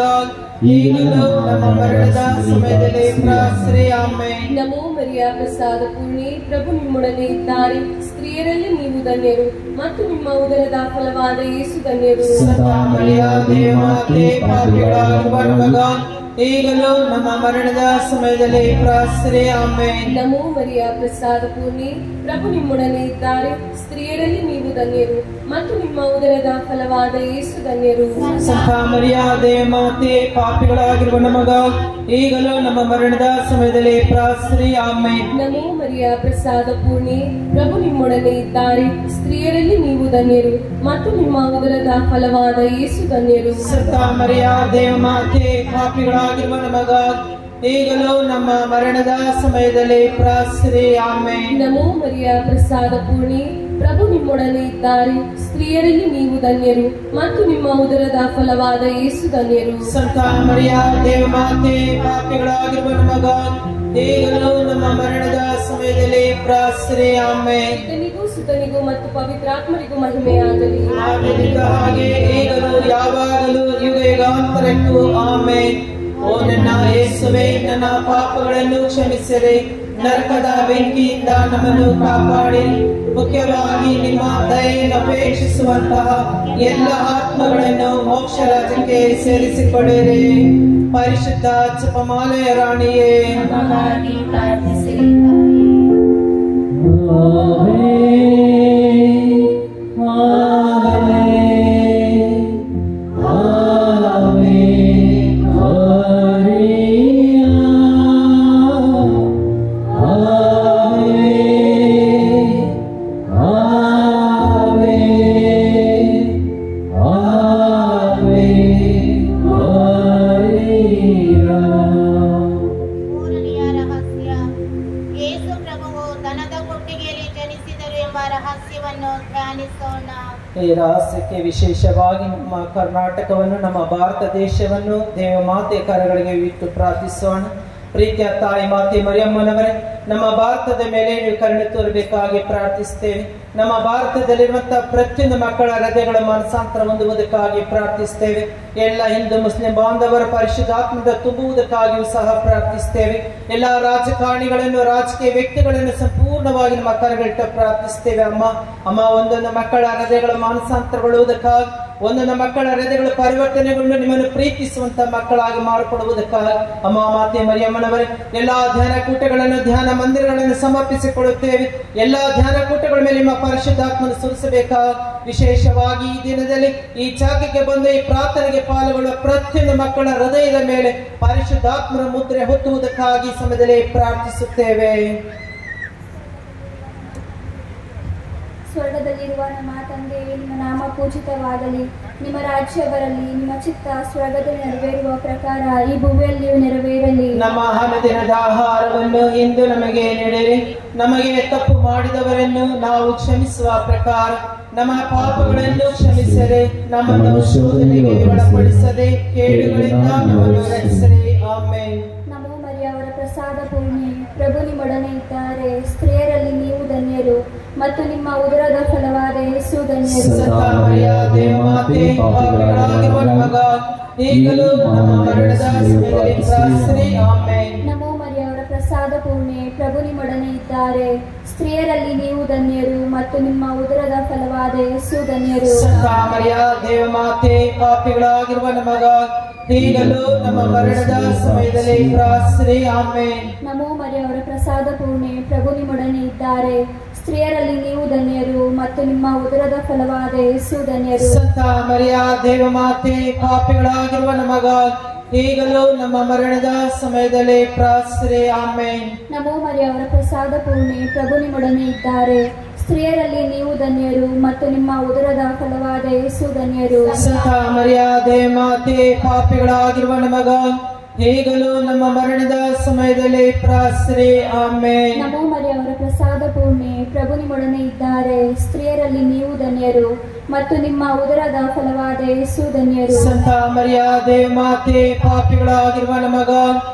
ಈಗಲೂ ನಮ್ಮ ಮರಣದ ಸಮಯದಲ್ಲಿ ಪ್ರಾರ್ಥನೆ ಆಮೇನ್ ನಮೋ ಮರಿಯ ಪ್ರಸಾದ ಪೂರ್ಣಿ ಪ್ರಭು ನಿಮ್ಮೊಡನೆ ಇದ್ದಾರೆ ಸ್ತ್ರೀಯರಲ್ಲಿ ನೀವು ಧನ್ಯರು ಮತ್ತು ನಿಮ್ಮ ಉದರದ ಫಲವಾದ ಯೇಸು ಧನ್ಯರು ಸಂತ ಮರಿಯ ದೇವಮಾತೆ ಪಾಪಿಗಳಾಗಿರುವ ನಮಗ ಈಗಲೂ ನಮ್ಮ ಮರಣದ ಸಮಯದಲ್ಲಿ ಪ್ರಾರ್ಥನೆ ಆಮೇನ್ ನಮೋ ಮರಿಯ ಪ್ರಸಾದ ಪೂರ್ಣಿ ಪ್ರಭು ನಿಮ್ಮೊಡನೆ ಇದ್ದಾರೆ ಸ್ತ್ರೀಯರಲ್ಲಿ ನೀವು ಧನ್ಯರು ಮತ್ತು ನಿಮ್ಮ ಉದರದ ಫಲವಾದ ಯೇಸು ಧನ್ಯರು ಸಂತ ಮರಿಯ ದೇವಮಾತೆ ಪಾಪಿಗಳಾಗಿರುವ ನಮಗ ಈಗಲೂ ನಮ್ಮ ಮರಣದ ಸಮಯದಲ್ಲಿ ಪ್ರಾರ್ಥನೆ ಆಮೇನ್ ನಮೋ ಮರಿಯ ಪ್ರಸಾದ ಪೂರ್ಣಿ ಪ್ರಭು ನಿಮ್ಮೊಡನೆ ಇದ್ದಾರೆ ಸ್ತ್ರೀಯರಲ್ಲಿ ನೀವು ಧನ್ಯರು ಮತ್ತು ನಿಮ್ಮ ಉದರದ ಫಲವಾದ ಯೇಸು ಧನ್ಯರು ಸಂತ ಮರಿಯ ದೇವಮಾತೆ ಪಾಪಿಗಳಾಗಿರುವ ನಮಗ ಈಗಲೂ ನಮ್ಮ ಮರಣದ ಸಮಯದಲ್ಲಿ ಪ್ರಾರ್ಥನೆ ಆಮೇನ್ ನಮೋ ಮರಿಯ ಪ್ರಸಾದ ಪೂರ್ಣಿ ಪ್ರಭು ನಿಮ್ಮೊಡನೆ ಇದ್ದಾರೆ ಸ್ತ್ರೀಯರಲ್ಲಿ ನೀವು ಧನ್ಯರು ಮತ್ತು ನಿಮ್ಮ ಉದರದ ಫಲವಾದ ಯೇಸು ಧನ್ಯರು ಸಂತ ಮರಿಯ ದೇವಮಾತೆ ಪಾಪಿಗಳಾಗಿರುವ ನಮಗ ಈಗಲೂ ನಮ್ಮ ಮರಣದ ಸಮಯದಲ್ಲಿ ಪ್ರಾರ್ಥನೆ ಆಮೇನ್ ಪಿತನಿಗೂ ಸುತನಿಗೂ ಮತ್ತು ಪವಿತ್ರಾತ್ಮರಿಗೂ ಮಹಿಮೆಯಾಗಲಿ ಆಮೇಲಿದ್ದ ಹಾಗೆ ಈಗಲೂ ಯಾವಾಗಲೂ ಯುಗ ಯುಗಾಂತರಕ್ಕೂ ಆಮೇನ್ ಓ ನನ್ನ ಯೇಸುವೆ ನನ್ನ ಪಾಪಗಳನ್ನು ಕ್ಷಮಿಸಿರಿ ನರಕದ ಬೆಂಕಿಯಿಂದ ನಮ್ಮನ್ನು ಕಾಪಾಡಿ ಮುಖ್ಯವಾಗಿ ನಿಮ್ಮ ದಯೆಯನ್ನು ಅಪೇಕ್ಷಿಸುವಂತಹ ಎಲ್ಲ ಆತ್ಮಗಳನ್ನು ಮೋಕ್ಷ ರಾಜ್ಯಕ್ಕೆ ಸೇರಿಸಿಕೊಳ್ಳಿರಿ ಪರಿಶುದ್ಧ ಜಪಮಾಲೆಯ ರಾಣಿಯೇ ನಮಗಾಗಿ ಪ್ರಾರ್ಥಿಸಿರಿ ಮೂರನೆಯ ರಹಸ್ಯ ಯೇಸು ಪ್ರಭುವು ದನದ ಕೊಟ್ಟಿಗೆಯಲ್ಲಿ ಜನಿಸಿದರು ಎಂಬ ರಹಸ್ಯವನ್ನು ಧ್ಯಾನಿಸೋಣ ಈ ರಹಸ್ಯಕ್ಕೆ ವಿಶೇಷವಾಗಿ ನಮ್ಮ ಕರ್ನಾಟಕವನ್ನು ನಮ್ಮ ಭಾರತ ದೇಶವನ್ನು ದೇವಮಾತೆ ಕರಗಳಿಗೆ ಇಟ್ಟು ಪ್ರಾರ್ಥಿಸೋಣ ಪ್ರೀತಿಯ ತಾಯಿ ಮಾತೆ ಮರಿಯಮ್ಮನವರೇ ನಮ್ಮ ಭಾರತದ ಮೇಲೆ ನೀವು ಕರುಣೆ ತೋರಬೇಕಾಗಿ ಪ್ರಾರ್ಥಿಸ್ತೇವೆ ನಮ್ಮ ಭಾರತದಲ್ಲಿರುವಂತಹ ಪ್ರತಿಯೊಂದು ಮಕ್ಕಳ ಹೃದಯಗಳ ಮನಸಾಂತರ ಹೊಂದುವುದಕ್ಕಾಗಿ ಪ್ರಾರ್ಥಿಸ್ತೇವೆ ಎಲ್ಲ ಹಿಂದೂ ಮುಸ್ಲಿಂ ಬಾಂಧವರ ಪರಿಶುದ್ಧಾತ್ಮದ ತುಂಬುವುದಕ್ಕಾಗಿಯೂ ಸಹ ಪ್ರಾರ್ಥಿಸ್ತೇವೆ ಎಲ್ಲ ರಾಜಕಾರಣಿಗಳನ್ನು ರಾಜಕೀಯ ವ್ಯಕ್ತಿಗಳನ್ನು ಸಂಪೂರ್ಣವಾಗಿ ನಮ್ಮ ಕರಗಳಿಟ್ಟು ಪ್ರಾರ್ಥಿಸ್ತೇವೆ ಅಮ್ಮ ಅಮ್ಮ ಒಂದೊಂದು ಮಕ್ಕಳ ಹೃದಯಗಳ ಮಾನಸಾಂತರಗೊಳ್ಳುವುದಕ್ಕಾಗಿ ಒಂದೊಂದು ಮಕ್ಕಳ ಹೃದಯಗಳ ಪರಿವರ್ತನೆಗಳನ್ನು ನಿಮ್ಮನ್ನು ಪ್ರೀತಿಸುವಂತ ಮಕ್ಕಳಾಗಿ ಮಾಡಿಕೊಡುವುದಕ್ಕಾಗಿ ಅಮ್ಮ ಮಾತೆ ಮರಿಯಮ್ಮನವರೇ ಎಲ್ಲಾ ಧ್ಯಾನ ಕೂಟಗಳನ್ನು ಧ್ಯಾನ ಮಂದಿರಗಳನ್ನು ಸಮರ್ಪಿಸಿಕೊಳ್ಳುತ್ತೇವೆ ಎಲ್ಲಾ ಧ್ಯಾನ ಕೂಟಗಳ ಮೇಲೆ ನಿಮ್ಮ ಪರಿಶುದ್ಧಾತ್ಮನ ಸುರಿಸಬೇಕಾಗಿ ವಿಶೇಷವಾಗಿ ಈ ದಿನದಲ್ಲಿ ಈ ಜಾಗಕ್ಕೆ ಬಂದು ಈ ಪ್ರಾರ್ಥನೆಗೆ ಪಾಲ್ಗೊಳ್ಳುವ ಪ್ರತಿಯೊಂದು ಮಕ್ಕಳ ಹೃದಯದ ಮೇಲೆ ಪರಿಶುದ್ಧಾತ್ಮನ ಮುದ್ರೆ ಹೊತ್ತುವುದಕ್ಕಾಗಿ ಈ ಸಮಯದಲ್ಲಿ ಪ್ರಾರ್ಥಿಸುತ್ತೇವೆ ಸ್ವರ್ಗದಲ್ಲಿರುವ ನಮ್ಮ ತಂದೆಯೇ ನಿಮ್ಮ ನಾಮ ಪೂಜಿತವಾಗಲಿ ನಿಮ್ಮ ರಾಜ್ಯ ಬರಲಿ ನಿಮ್ಮ ಚಿತ್ತ ಸ್ವರ್ಗದಲ್ಲಿ ನೆರವೇರುವ ಪ್ರಕಾರ ಈ ಭೂಮಿಯಲ್ಲಿಯೂ ನೆರವೇರಲಿ ನಮ್ಮ ದಿನದ ಆಹಾರವನ್ನು ಇಂದು ನಮಗೆ ನೀಡಿರಿ ನಮಗೆ ತಪ್ಪು ಮಾಡಿದವರನ್ನು ನಾವು ಕ್ಷಮಿಸುವ ಪ್ರಕಾರ ನಮ್ಮ ಪಾಪಗಳನ್ನು ಕ್ಷಮಿಸದೆ ನಮ್ಮನ್ನು ಶೋಧನೆಗೆ ಒಳಪಡಿಸದೆ ಕೇಡುಗಳಿಂದ ನಮ್ಮನ್ನು ರಕ್ಷಿಸಲಿ ಆಮೇಲೆ ನಮೋ ಮರಿಯವರ ಪ್ರಸಾದ ಪೂರ್ಣಿ ಪ್ರಭು ನಿಮ್ಮೊಡನೆ ಇದ್ದಾರೆ ಸ್ತ್ರೀಯರಲ್ಲಿ ನೀವು ಧನ್ಯರು ಮತ್ತು ನಿಮ್ಮ ಉದರದ ಫಲವಾದ ಯೇಸು ಧನ್ಯರು ಸಂತ ಮರಿಯ ದೇವಮಾತೆ ಪಾಪಿಗಳಾಗಿರುವ ನಮಗ ಈಗಲೂ ನಮ್ಮ ಮರಣದ ಸಮಯದಲ್ಲಿ ಪ್ರಾರ್ಥನೆ ಆಮೇಲೆ ನಮೋ ಮರಿಯವರ ಪ್ರಸಾದ ಪೂರ್ಣೆ ಪ್ರಭು ನಿಮ್ಮೊಡನೆ ಇದ್ದಾರೆ ಸ್ತ್ರೀಯರಲ್ಲಿ ನೀವು ಧನ್ಯರು ಮತ್ತು ನಿಮ್ಮ ಉದರದ ಫಲವಾದ ಯೇಸು ಧನ್ಯರು ಸಂತ ಮರಿಯ ದೇವಮಾತೆ ಪಾಪಿಗಳಾಗಿರುವ ನಮಗ ಈಗಲೂ ನಮ್ಮ ಮರಣದ ಸಮಯದಲ್ಲಿ ಪ್ರಾರ್ಥನೆ ಆಮೇಲೆ ನಮೋ ಮರಿಯವರ ಪ್ರಸಾದ ಪೂರ್ಣೆ ಪ್ರಭು ನಿಮ್ಮೊಡನೆ ಇದ್ದಾರೆ ಸ್ತ್ರೀಯರಲ್ಲಿ ನೀವು ಧನ್ಯರು ಮತ್ತು ನಿಮ್ಮ ಉದರದ ಫಲವಾದ ಯೇಸು ಧನ್ಯರು ಸಂತ ಮರಿಯ ದೇವಮಾತೆ ಪಾಪಿಗಳಾಗಿರುವ ನಮಗ ಈಗಲೂ ನಮ್ಮ ಮರಣದ ಸಮಯದಲ್ಲಿ ಪ್ರಾರ್ಥನೆ ಆಮೇಲೆ ನಮೋ ಮರಿಯವರ ಪ್ರಸಾದ ಪೂರ್ಣೆ ಪ್ರಭು ನಿಮ್ಮೊಡನೆ ಇದ್ದಾರೆ ಸ್ತ್ರೀಯರಲ್ಲಿ ನೀವು ಧನ್ಯರು ಮತ್ತು ನಿಮ್ಮ ಉದರದ ಫಲವಾದ ಯೇಸು ಧನ್ಯರು ಸಂತ ಮರಿಯ ದೇವಮಾತೆ ಪಾಪಿಗಳಾಗಿರುವ ನಮಗ ಈಗಲೂ ನಮ್ಮ ಮರಣದ ಸಮಯದಲ್ಲಿ ಪ್ರಾರ್ಥನೆ ಆಮೇಲೆ ನಮೋ ಮರಿಯವರ ಪ್ರಸಾದ ಪೂರ್ಣೆ ಪ್ರಭು ನಿಮ್ಮೊಡನೆ ಇದ್ದಾರೆ ಸ್ತ್ರೀಯರಲ್ಲಿ ನೀವು ಧನ್ಯರು ಮತ್ತು ನಿಮ್ಮ ಉದರದ ಫಲವಾದ ಯೇಸು ಧನ್ಯರು ಸಂತ ಮರಿಯ ದೇವಮಾತೆ ಪಾಪಿಗಳಾಗಿರುವ ನಮಗ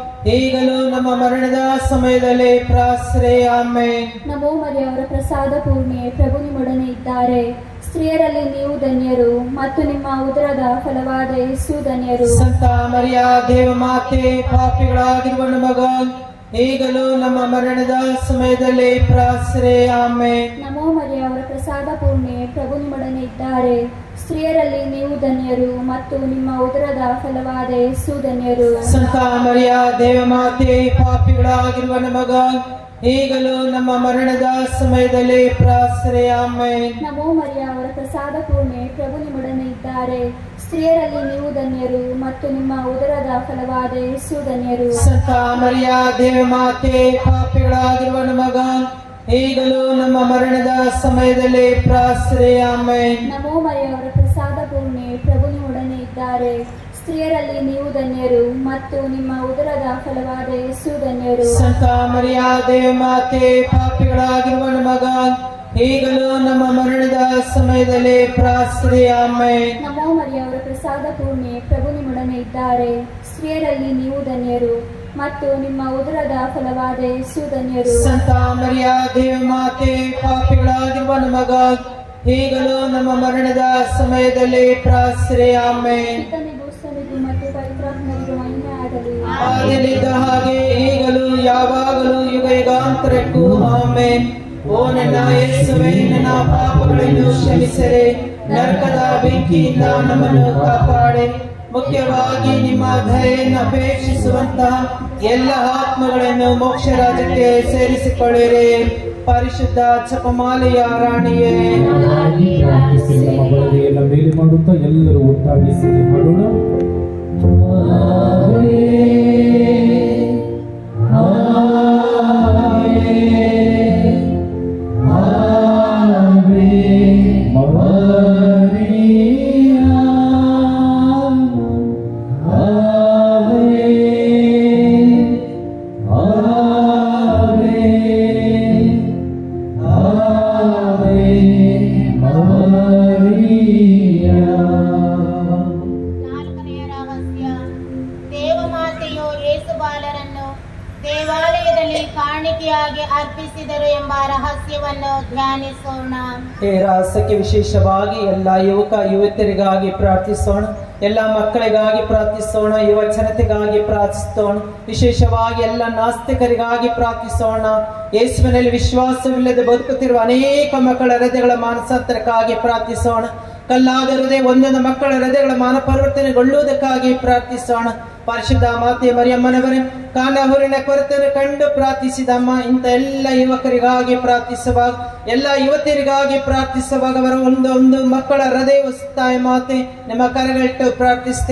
ಈಗಲೂ ನಮ್ಮ ಮರಣದ ಸಮಯದಲ್ಲಿ ಪ್ರಾರ್ಥನೆ ಆಮೇಲೆ ನಮೋ ಮರಿಯವರ ಪ್ರಸಾದ ಪೂರ್ಣೆ ಪ್ರಭು ನಿಮ್ಮೊಡನೆ ಇದ್ದಾರೆ ಸ್ತ್ರೀಯರಲ್ಲಿ ನೀವು ಧನ್ಯರು ಮತ್ತು ನಿಮ್ಮ ಉದರದ ಫಲವಾದ ಯೇಸು ಧನ್ಯರು ಸಂತ ಮರಿಯ ದೇವಮಾತೆ ಪಾಪಿಗಳಾಗಿರುವ ನಮಗ ಈಗಲೂ ನಮ್ಮ ಮರಣದ ಸಮಯದಲ್ಲಿ ಪ್ರಾರ್ಥನೆ ಆಮೇಲೆ ನಮೋ ಮರಿಯವರ ಪ್ರಸಾದ ಪೂರ್ಣೆ ಪ್ರಭು ನಿಮ್ಮೊಡನೆ ಇದ್ದಾರೆ ಸ್ತ್ರೀಯರಲ್ಲಿ ನೀವು ಧನ್ಯರು ಮತ್ತು ನಿಮ್ಮ ಉದರದ ಫಲವಾದ ಯೇಸು ಧನ್ಯರು ಸಂತ ಮರಿಯ ದೇವಮಾತೆ ಪಾಪಿಗಳಾಗಿರುವ ನಮಗ ಈಗಲೂ ನಮ್ಮ ಮರಣದ ಸಮಯದಲ್ಲಿ ಪ್ರಾರ್ಥನೆ ಆಮೇಲೆ ನಮೋ ಮರಿಯವರ ಪ್ರಸಾದ ಪೂರ್ಣೆ ಪ್ರಭು ನಿಮ್ಮೊಡನೆ ಇದ್ದಾರೆ ಸ್ತ್ರೀಯರಲ್ಲಿ ನೀವು ಧನ್ಯರು ಮತ್ತು ನಿಮ್ಮ ಉದರದ ಫಲವಾದ ಯೇಸು ಧನ್ಯರು ಸಂತ ಮರಿಯ ದೇವಮಾತೆ ಪಾಪಿಗಳಾಗಿರುವ ನಮಗ ಈಗಲೂ ನಮ್ಮ ಮರಣದ ಸಮಯದಲ್ಲಿ ಪ್ರಾರ್ಥನೆ ಆಮೇಲೆ ನಮೋ ಮರಿಯವರ ಪ್ರಸಾದ ಪೂರ್ಣೆ ಪ್ರಭು ನಿಮ್ಮೊಡನೆ ಇದ್ದಾರೆ ಸ್ತ್ರೀಯರಲ್ಲಿ ನೀವು ಧನ್ಯರು ಮತ್ತು ನಿಮ್ಮ ಉದರದ ಫಲವಾದ ಯೇಸು ಧನ್ಯರು ಸಂತ ಮರಿಯ ದೇವಮಾತೆ ಪಾಪಿಗಳಾಗಿರುವ ನಮಗ ಈಗಲೂ ನಮ್ಮ ಮರಣದ ಸಮಯದಲ್ಲಿ ಪ್ರಾರ್ಥನೆ ಆಮೇಲೆ ನಮೋ ಮರಿಯವರ ಪ್ರಸಾದ ಪೂರ್ಣೆ ಪ್ರಭು ನಿಮ್ಮೊಡನೆ ಇದ್ದಾರೆ ಸ್ತ್ರೀಯರಲ್ಲಿ ನೀವು ಧನ್ಯರು ಮತ್ತು ನಿಮ್ಮ ಉದರದ ಫಲವಾದ ಯೇಸು ಧನ್ಯರು ಸಂತ ಮರಿಯ ದೇವಮಾತೆ ಪಾಪಿಗಳಾಗಿರುವ ನಮಗ ಈಗಲೂ ನಮ್ಮ ಮರಣದ ಸಮಯದಲ್ಲಿ ಪ್ರಾರ್ಥನೆ ಆಮೇಲೆ ಪಿತನಿಗೂ ಸನಿಗೂ ಮತ್ತು ಪವಿತ್ರಾತ್ಮರಿಗೂ ಮಹಿಮೆ ಆಗಲಿ ಆದಿಯಲ್ಲಿದ್ದ ಹಾಗೆ ಈಗಲೂ ಯಾವಾಗಲೂ ಯುಗ ಯುಗಾಂತರಕ್ಕೂ ಆಮೇಲೆ ಓ ನನ್ನ ಯೇಸುವೆ ನನ್ನ ಪಾಪಗಳನ್ನು ಕ್ಷಮಿಸರೆ ನರಕದ ಬೆಂಕಿಯಿಂದ ನಮ್ಮನ್ನು ಕಾಪಾಡೆ ಮುಖ್ಯವಾಗಿ ನಿಮ್ಮ ದಯೆಯನ್ನು ಅಪೇಕ್ಷಿಸುವಂತಹ ಎಲ್ಲ ಆತ್ಮಗಳನ್ನು ಮೋಕ್ಷ ರಾಜ್ಯಕ್ಕೆ ಸೇರಿಸಿಕೊಳ್ಳಿರಿ ಪರಿಶುದ್ಧ ಜಪಮಾಲೆಯ ರಾಣಿಯೇ ನಮ್ಮ ಬಲಗೆಯನ್ನ ಮೇಲೆ ಮಾಡುತ್ತಾ ಎಲ್ಲರೂ ಒಟ್ಟಾಗಿ ಸ್ತುತಿ ಮಾಡೋಣ ನಾಲ್ಕನೆಯ ರಹಸ್ಯ ದೇವಮಾತೆಯು ಯೇಸು ಬಾಲರನ್ನು ದೇವಾಲಯದಲ್ಲಿ ಕಾಣಿಕೆಯಾಗಿ ಅರ್ಪಿಸಿದರು ಎಂಬ ರಹಸ್ಯವನ್ನು ಧ್ಯಾನಿಸೋಣ ಈ ರಹಸ್ಯಕ್ಕೆ ವಿಶೇಷವಾಗಿ ಎಲ್ಲ ಯುವಕ ಯುವತಿಯರಿಗಾಗಿ ಪ್ರಾರ್ಥಿಸೋಣ ಎಲ್ಲ ಮಕ್ಕಳಿಗಾಗಿ ಪ್ರಾರ್ಥಿಸೋಣ ಯುವ ಜನತೆಗಾಗಿ ಪ್ರಾರ್ಥಿಸೋಣ ವಿಶೇಷವಾಗಿ ಎಲ್ಲ ನಾಸ್ತಿಕರಿಗಾಗಿ ಪ್ರಾರ್ಥಿಸೋಣ ಯೇಸುವಿನಲ್ಲಿ ವಿಶ್ವಾಸವಿಲ್ಲದೆ ಬದುಕುತ್ತಿರುವ ಅನೇಕ ಮಕ್ಕಳ ಹೃದಯಗಳ ಮಾನಸಾಂತರಕ್ಕಾಗಿ ಪ್ರಾರ್ಥಿಸೋಣ ಕಲ್ಲಾದ ಹೃದಯ ಒಂದೊಂದು ಮಕ್ಕಳ ಹೃದಯಗಳ ಮಾನ ಪರಿವರ್ತನೆಗೊಳ್ಳುವುದಕ್ಕಾಗಿ ಪ್ರಾರ್ಥಿಸೋಣ ಪರಿಶುದ್ಧ ಮಾತೆ ಮರಿಯಮ್ಮನವರೇ ಕಾನಹುರಿನ ಕೊರತೆಯನ್ನು ಕಂಡು ಪ್ರಾರ್ಥಿಸಿದಮ್ಮ ಇಂಥ ಎಲ್ಲ ಯುವಕರಿಗಾಗಿ ಪ್ರಾರ್ಥಿಸುವಾಗ ಎಲ್ಲ ಯುವತಿಯರಿಗಾಗಿ ಪ್ರಾರ್ಥಿಸುವಾಗ ಅವರ ಒಂದು ಒಂದು ಮಕ್ಕಳ ಹೃದಯ ತಾಯಿ ಮಾತೆ ನಿಮ್ಮ ಕರೆಗಳಿಟ್ಟು ಪ್ರಾರ್ಥಿಸ್ತೇವೆ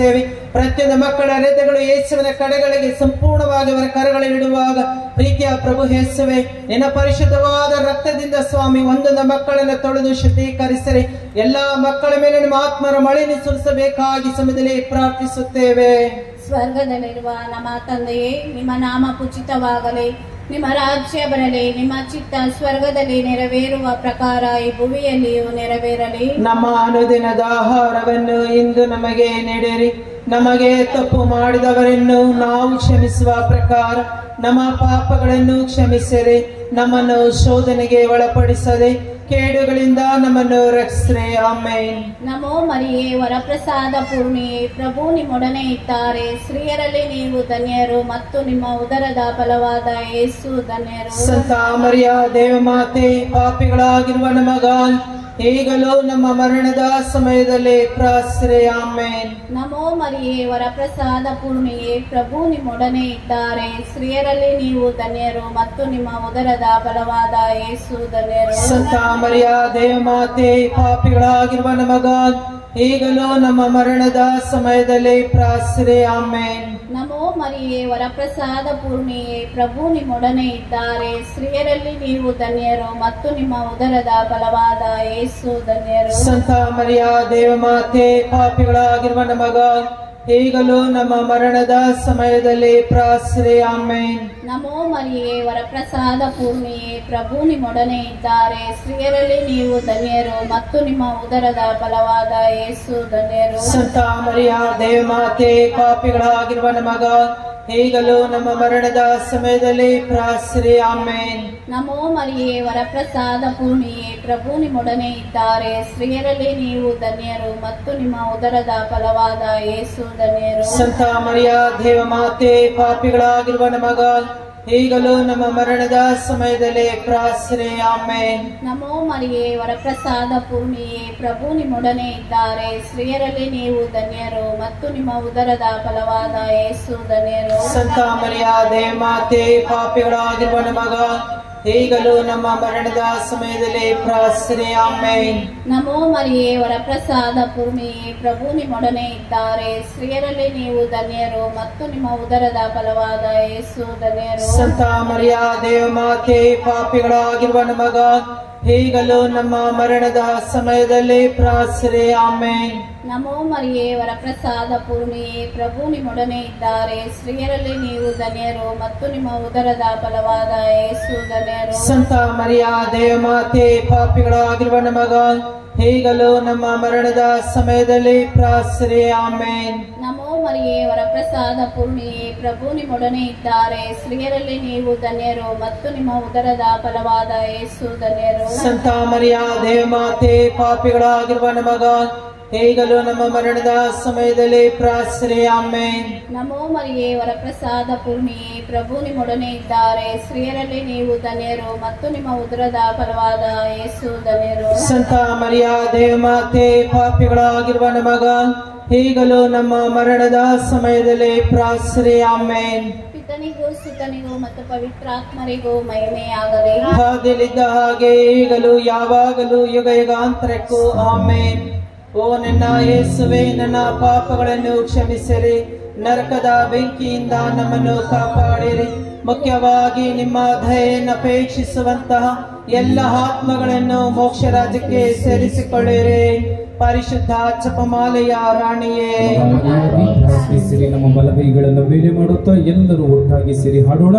ಪ್ರತಿಯೊಂದು ಮಕ್ಕಳ ಹೃದಯಗಳು ಯೇಸುವಿನ ಕಡೆಗಳಿಗೆ ಸಂಪೂರ್ಣವಾಗಿ ಅವರ ಕರೆಗಳನ್ನಿಡುವಾಗ ಪ್ರೀತಿಯ ಪ್ರಭು ಯೇಸುವೆ ನಿನ್ನ ಪರಿಶುದ್ಧವಾದ ರಕ್ತದಿಂದ ಸ್ವಾಮಿ ಒಂದೊಂದು ಮಕ್ಕಳನ್ನು ತೊಳೆದು ಶುದ್ಧೀಕರಿಸಿರಿ ಎಲ್ಲಾ ಮಕ್ಕಳ ಮೇಲೆ ನಿಮ್ಮ ಆತ್ಮರ ಮಳೆಯನ್ನು ಸುರಿಸಬೇಕಾಗಿ ಸಮಯದಲ್ಲಿ ಪ್ರಾರ್ಥಿಸುತ್ತೇವೆ ಸ್ವರ್ಗದಲ್ಲಿರುವ ನಮ್ಮ ತಂದೆಯೇ ನಿಮ್ಮ ನಾಮ ಪೂಜಿತವಾಗಲಿ ನಿಮ್ಮ ರಾಜ್ಯ ಬರಲಿ ನಿಮ್ಮ ಚಿತ್ತ ಸ್ವರ್ಗದಲ್ಲಿ ನೆರವೇರುವ ಪ್ರಕಾರ ಈ ಭುವಿಯಲ್ಲಿಯೂ ನೆರವೇರಲಿ ನಮ್ಮ ಅನುದಿನದ ಆಹಾರವನ್ನು ಇಂದು ನಮಗೆ ನೀಡಿರಿ ನಮಗೆ ತಪ್ಪು ಮಾಡಿದವರನ್ನು ನಾವು ಕ್ಷಮಿಸುವ ಪ್ರಕಾರ ನಮ್ಮ ಪಾಪಗಳನ್ನು ಕ್ಷಮಿಸಿರಿ ನಮ್ಮನ್ನು ಶೋಧನೆಗೆ ಒಳಪಡಿಸದೆ ಕೇಡುಗಳಿಂದ ನಮ್ಮನ್ನು ರಕ್ಷಿಸ್ರೆ ಆಮೇನ್ ನಮೋ ಮರಿಯೇ ವರಪ್ರಸಾದ ಪೂರ್ಣಿಯೇ ಪ್ರಭು ನಿಮ್ಮೊಡನೆ ಇದ್ದಾರೆ ಸ್ತ್ರೀಯರಲ್ಲಿ ನೀವು ಧನ್ಯರು ಮತ್ತು ನಿಮ್ಮ ಉದರದ ಫಲವಾದ ಯೇಸು ಧನ್ಯರು ಸಂತ ಮರಿಯ ದೇವಮಾತೆ ಪಾಪಿಗಳಾಗಿರುವ ನಮಗಾಗಿ ಈಗಲೂ ನಮ್ಮ ಮರಣದ ಸಮಯದಲ್ಲಿ ಪ್ರಾಸ್ರೆ ಆಮೇನ್ ನಮೋ ಮರಿಯೇ ವರಪ್ರಸಾದ ಪೂರ್ಣಿಯೇ ಪ್ರಭು ನಿಮ್ಮೊಡನೆ ಇದ್ದಾರೆ ಸ್ತ್ರೀಯರಲ್ಲಿ ನೀವು ಧನ್ಯರು ಮತ್ತು ನಿಮ್ಮ ಉದರದ ಫಲವಾದ ಯೇಸು ಧನ್ಯರು ಸಂತ ಮರಿಯ ದೇವಮಾತೆ ಪಾಪಿಗಳಾಗಿರುವ ನಮಗಾಗಿ ಈಗಲೂ ನಮ್ಮ ಮರಣದ ಸಮಯದಲ್ಲಿ ಪ್ರಾಸ್ರೆ ಆಮೇನ್ ನಮೋ ಮರಿಯೇ ವರಪ್ರಸಾದ ಪೂರ್ಣಿಯೇ ಪ್ರಭು ನಿಮ್ಮೊಡನೆ ಇದ್ದಾರೆ ಸ್ತ್ರೀಯರಲ್ಲಿ ನೀವು ಧನ್ಯರು ಮತ್ತು ನಿಮ್ಮ ಉದರದ ಫಲವಾದ ಯೇಸು ಧನ್ಯರು ಸಂತ ಮರಿಯ ದೇವಮಾತೆ ಪಾಪಿಗಳಾಗಿರುವ ನಮಗಾಗಿ ಈಗಲೂ ನಮ್ಮ ಮರಣದ ಸಮಯದಲ್ಲಿ ಪ್ರಾಸ್ರೆ ಆಮೇನ್ ನಮೋ ಮರಿಯೇ ವರಪ್ರಸಾದ ಪೂರ್ಣಿಯೇ ಪ್ರಭು ನಿಮ್ಮೊಡನೆ ಇದ್ದಾರೆ ಸ್ತ್ರೀಯರಲ್ಲಿ ನೀವು ಧನ್ಯರು ಮತ್ತು ನಿಮ್ಮ ಉದರದ ಫಲವಾದ ಯೇಸು ಧನ್ಯರು ಸಂತ ಮರಿಯ ದೇವಮಾತೆ ಪಾಪಿಗಳಾಗಿರುವ ನಮಗಾಗಿ ಈಗಲೂ ನಮ್ಮ ಮರಣದ ಸಮಯದಲ್ಲಿ ಪ್ರಾಸ್ರೆ ಆಮೇನ್ ನಮೋ ಮರಿಯೇ ವರಪ್ರಸಾದ ಪೂರ್ಣಿಯೇ ಪ್ರಭು ನಿಮ್ಮೊಡನೆ ಇದ್ದಾರೆ ಸ್ತ್ರೀಯರಲ್ಲಿ ನೀವು ಧನ್ಯರು ಮತ್ತು ನಿಮ್ಮ ಉದರದ ಫಲವಾದ ಯೇಸು ಧನ್ಯರು ಸಂತ ಮರಿಯ ದೇವಮಾತೆ ಪಾಪಿಗಳಾಗಿರುವ ನಮಗಾಗಿ ಈಗಲೂ ನಮ್ಮ ಮರಣದ ಸಮಯದಲ್ಲಿ ಪ್ರಾಸ್ರೆ ಆಮೇನ್ ನಮೋ ಮರಿಯೇ ವರಪ್ರಸಾದ ಪೂರ್ಣಿಯೇ ಪ್ರಭು ನಿಮ್ಮೊಡನೆ ಇದ್ದಾರೆ ಸ್ತ್ರೀಯರಲ್ಲಿ ನೀವು ಧನ್ಯರು ಮತ್ತು ನಿಮ್ಮ ಉದರದ ಫಲವಾದ ಯೇಸು ಧನ್ಯರು ಸಂತ ಮರಿಯ ದೇವಮಾತೆ ಪಾಪಿಗಳಾಗಿರುವ ನಮಗಾಗಿ ಈಗಲೂ ನಮ್ಮ ಮರಣದ ಸಮಯದಲ್ಲಿ ಪ್ರಾಸ್ರೆ ಆಮೇನ್ ನಮೋ ಮರಿಯೇ ವರಪ್ರಸಾದ ಪೂರ್ಣಿಯೇ ಪ್ರಭು ನಿಮ್ಮೊಡನೆ ಇದ್ದಾರೆ ಸ್ತ್ರೀಯರಲ್ಲಿ ನೀವು ಧನ್ಯರು ಮತ್ತು ನಿಮ್ಮ ಉದರದ ಫಲವಾದ ಯೇಸು ಧನ್ಯರು ಸಂತ ಮರಿಯ ದೇವಮಾತೆ ಪಾಪಿಗಳಾಗಿರುವ ನಮಗಾಗಿ ಈಗಲೂ ನಮ್ಮ ಮರಣದ ಸಮಯದಲ್ಲಿ ಪ್ರಾಸ್ರೆ ಆಮೇನ್ ನಮೋ ಮರಿಯೇ ವರಪ್ರಸಾದ ಪೂರ್ಣಿಯೇ ಪ್ರಭು ನಿಮ್ಮೊಡನೆ ಇದ್ದಾರೆ ಸ್ತ್ರೀಯರಲ್ಲಿ ನೀವು ಧನ್ಯರು ಮತ್ತು ನಿಮ್ಮ ಉದರದ ಫಲವಾದ ಯೇಸು ಧನ್ಯರು ಸಂತ ಮರಿಯ ದೇವಮಾತೆ ಪಾಪಿಗಳಾಗಿರುವ ನಮಗಾಗಿ ಈಗಲೂ ನಮ್ಮ ಮರಣದ ಸಮಯದಲ್ಲಿ ಪ್ರಾಸ್ರೆ ಆಮೇನ್ ನಮೋ ಮರಿಯೇ ವರಪ್ರಸಾದ ಪೂರ್ಣಿಯೇ ಪ್ರಭು ನಿಮ್ಮೊಡನೆ ಇದ್ದಾರೆ ಸ್ತ್ರೀಯರಲ್ಲಿ ನೀವು ಧನ್ಯರು ಮತ್ತು ನಿಮ್ಮ ಉದರದ ಫಲವಾದ ಯೇಸು ಧನ್ಯರು ಸಂತ ಮರಿಯ ದೇವಮಾತೆ ಪಾಪಿಗಳಾಗಿರುವ ನಮಗಾಗಿ ಈಗಲೂ ನಮ್ಮ ಮರಣದ ಸಮಯದಲ್ಲಿ ಪ್ರಾಸ್ರೆ ಆಮೇನ್ ನಮೋ ಮರಿಯೇ ವರಪ್ರಸಾದ ಪೂರ್ಣಿಯೇ ಪ್ರಭು ನಿಮ್ಮೊಡನೆ ಇದ್ದಾರೆ ಸ್ತ್ರೀಯರಲ್ಲಿ ನೀವು ಧನ್ಯರು ಮತ್ತು ನಿಮ್ಮ ಉದರದ ಫಲವಾದ ಯೇಸು ಧನ್ಯರು ಸಂತ ಮರಿಯ ದೇವಮಾತೆ ಪಾಪಿಗಳಾಗಿರುವ ನಮಗಾಗಿ ಈಗಲೂ ನಮ್ಮ ಮರಣದ ಸಮಯದಲ್ಲಿ ಪ್ರಾಸ್ರೆ ಆಮೇನ್ ಪಿತನಿಗೂ ಸುತನಿಗೂ ಮತ್ತು ಪವಿತ್ರಾತ್ಮರಿಗೂ ಮಹಿಮೆಯಾಗಲಿ ಹಾದಿಲಿದ್ದ ಹಾಗೆ ಈಗಲೂ ಯಾವಾಗಲೂ ಯುಗ ಯುಗಾಂತರಕ್ಕೂ ಆಮೇನ್ ಓ ನನ್ನ ಯೇಸುವೆ ನನ್ನ ಪಾಪಗಳನ್ನು ಕ್ಷಮಿಸಿರಿ ನರಕದ ಬೆಂಕಿಯಿಂದ ನಮ್ಮನ್ನು ಕಾಪಾಡಿರಿ ಮುಖ್ಯವಾಗಿ ನಿಮ್ಮ ದಯೆಯನ್ನು ಅಪೇಕ್ಷಿಸುವಂತಹ ಎಲ್ಲ ಆತ್ಮಗಳನ್ನು ಮೋಕ್ಷ ರಾಜ್ಯಕ್ಕೆ ಸೇರಿಸಿಕೊಳ್ಳಿರಿ ಪರಿಶುದ್ಧ ಜಪಮಾಲೆಯ ರಾಣಿಯೇ ಹಾಗಾಗಿ ಪ್ರಾರ್ಥಿಸಿರಿ ನಮ್ಮ ಬಲಗೈಗಳನ್ನು ಮೇಲೆ ಮಾಡುತ್ತಾ ಎಲ್ಲರೂ ಒಟ್ಟಾಗಿ ಸೇರಿ ಹಾಡೋಣ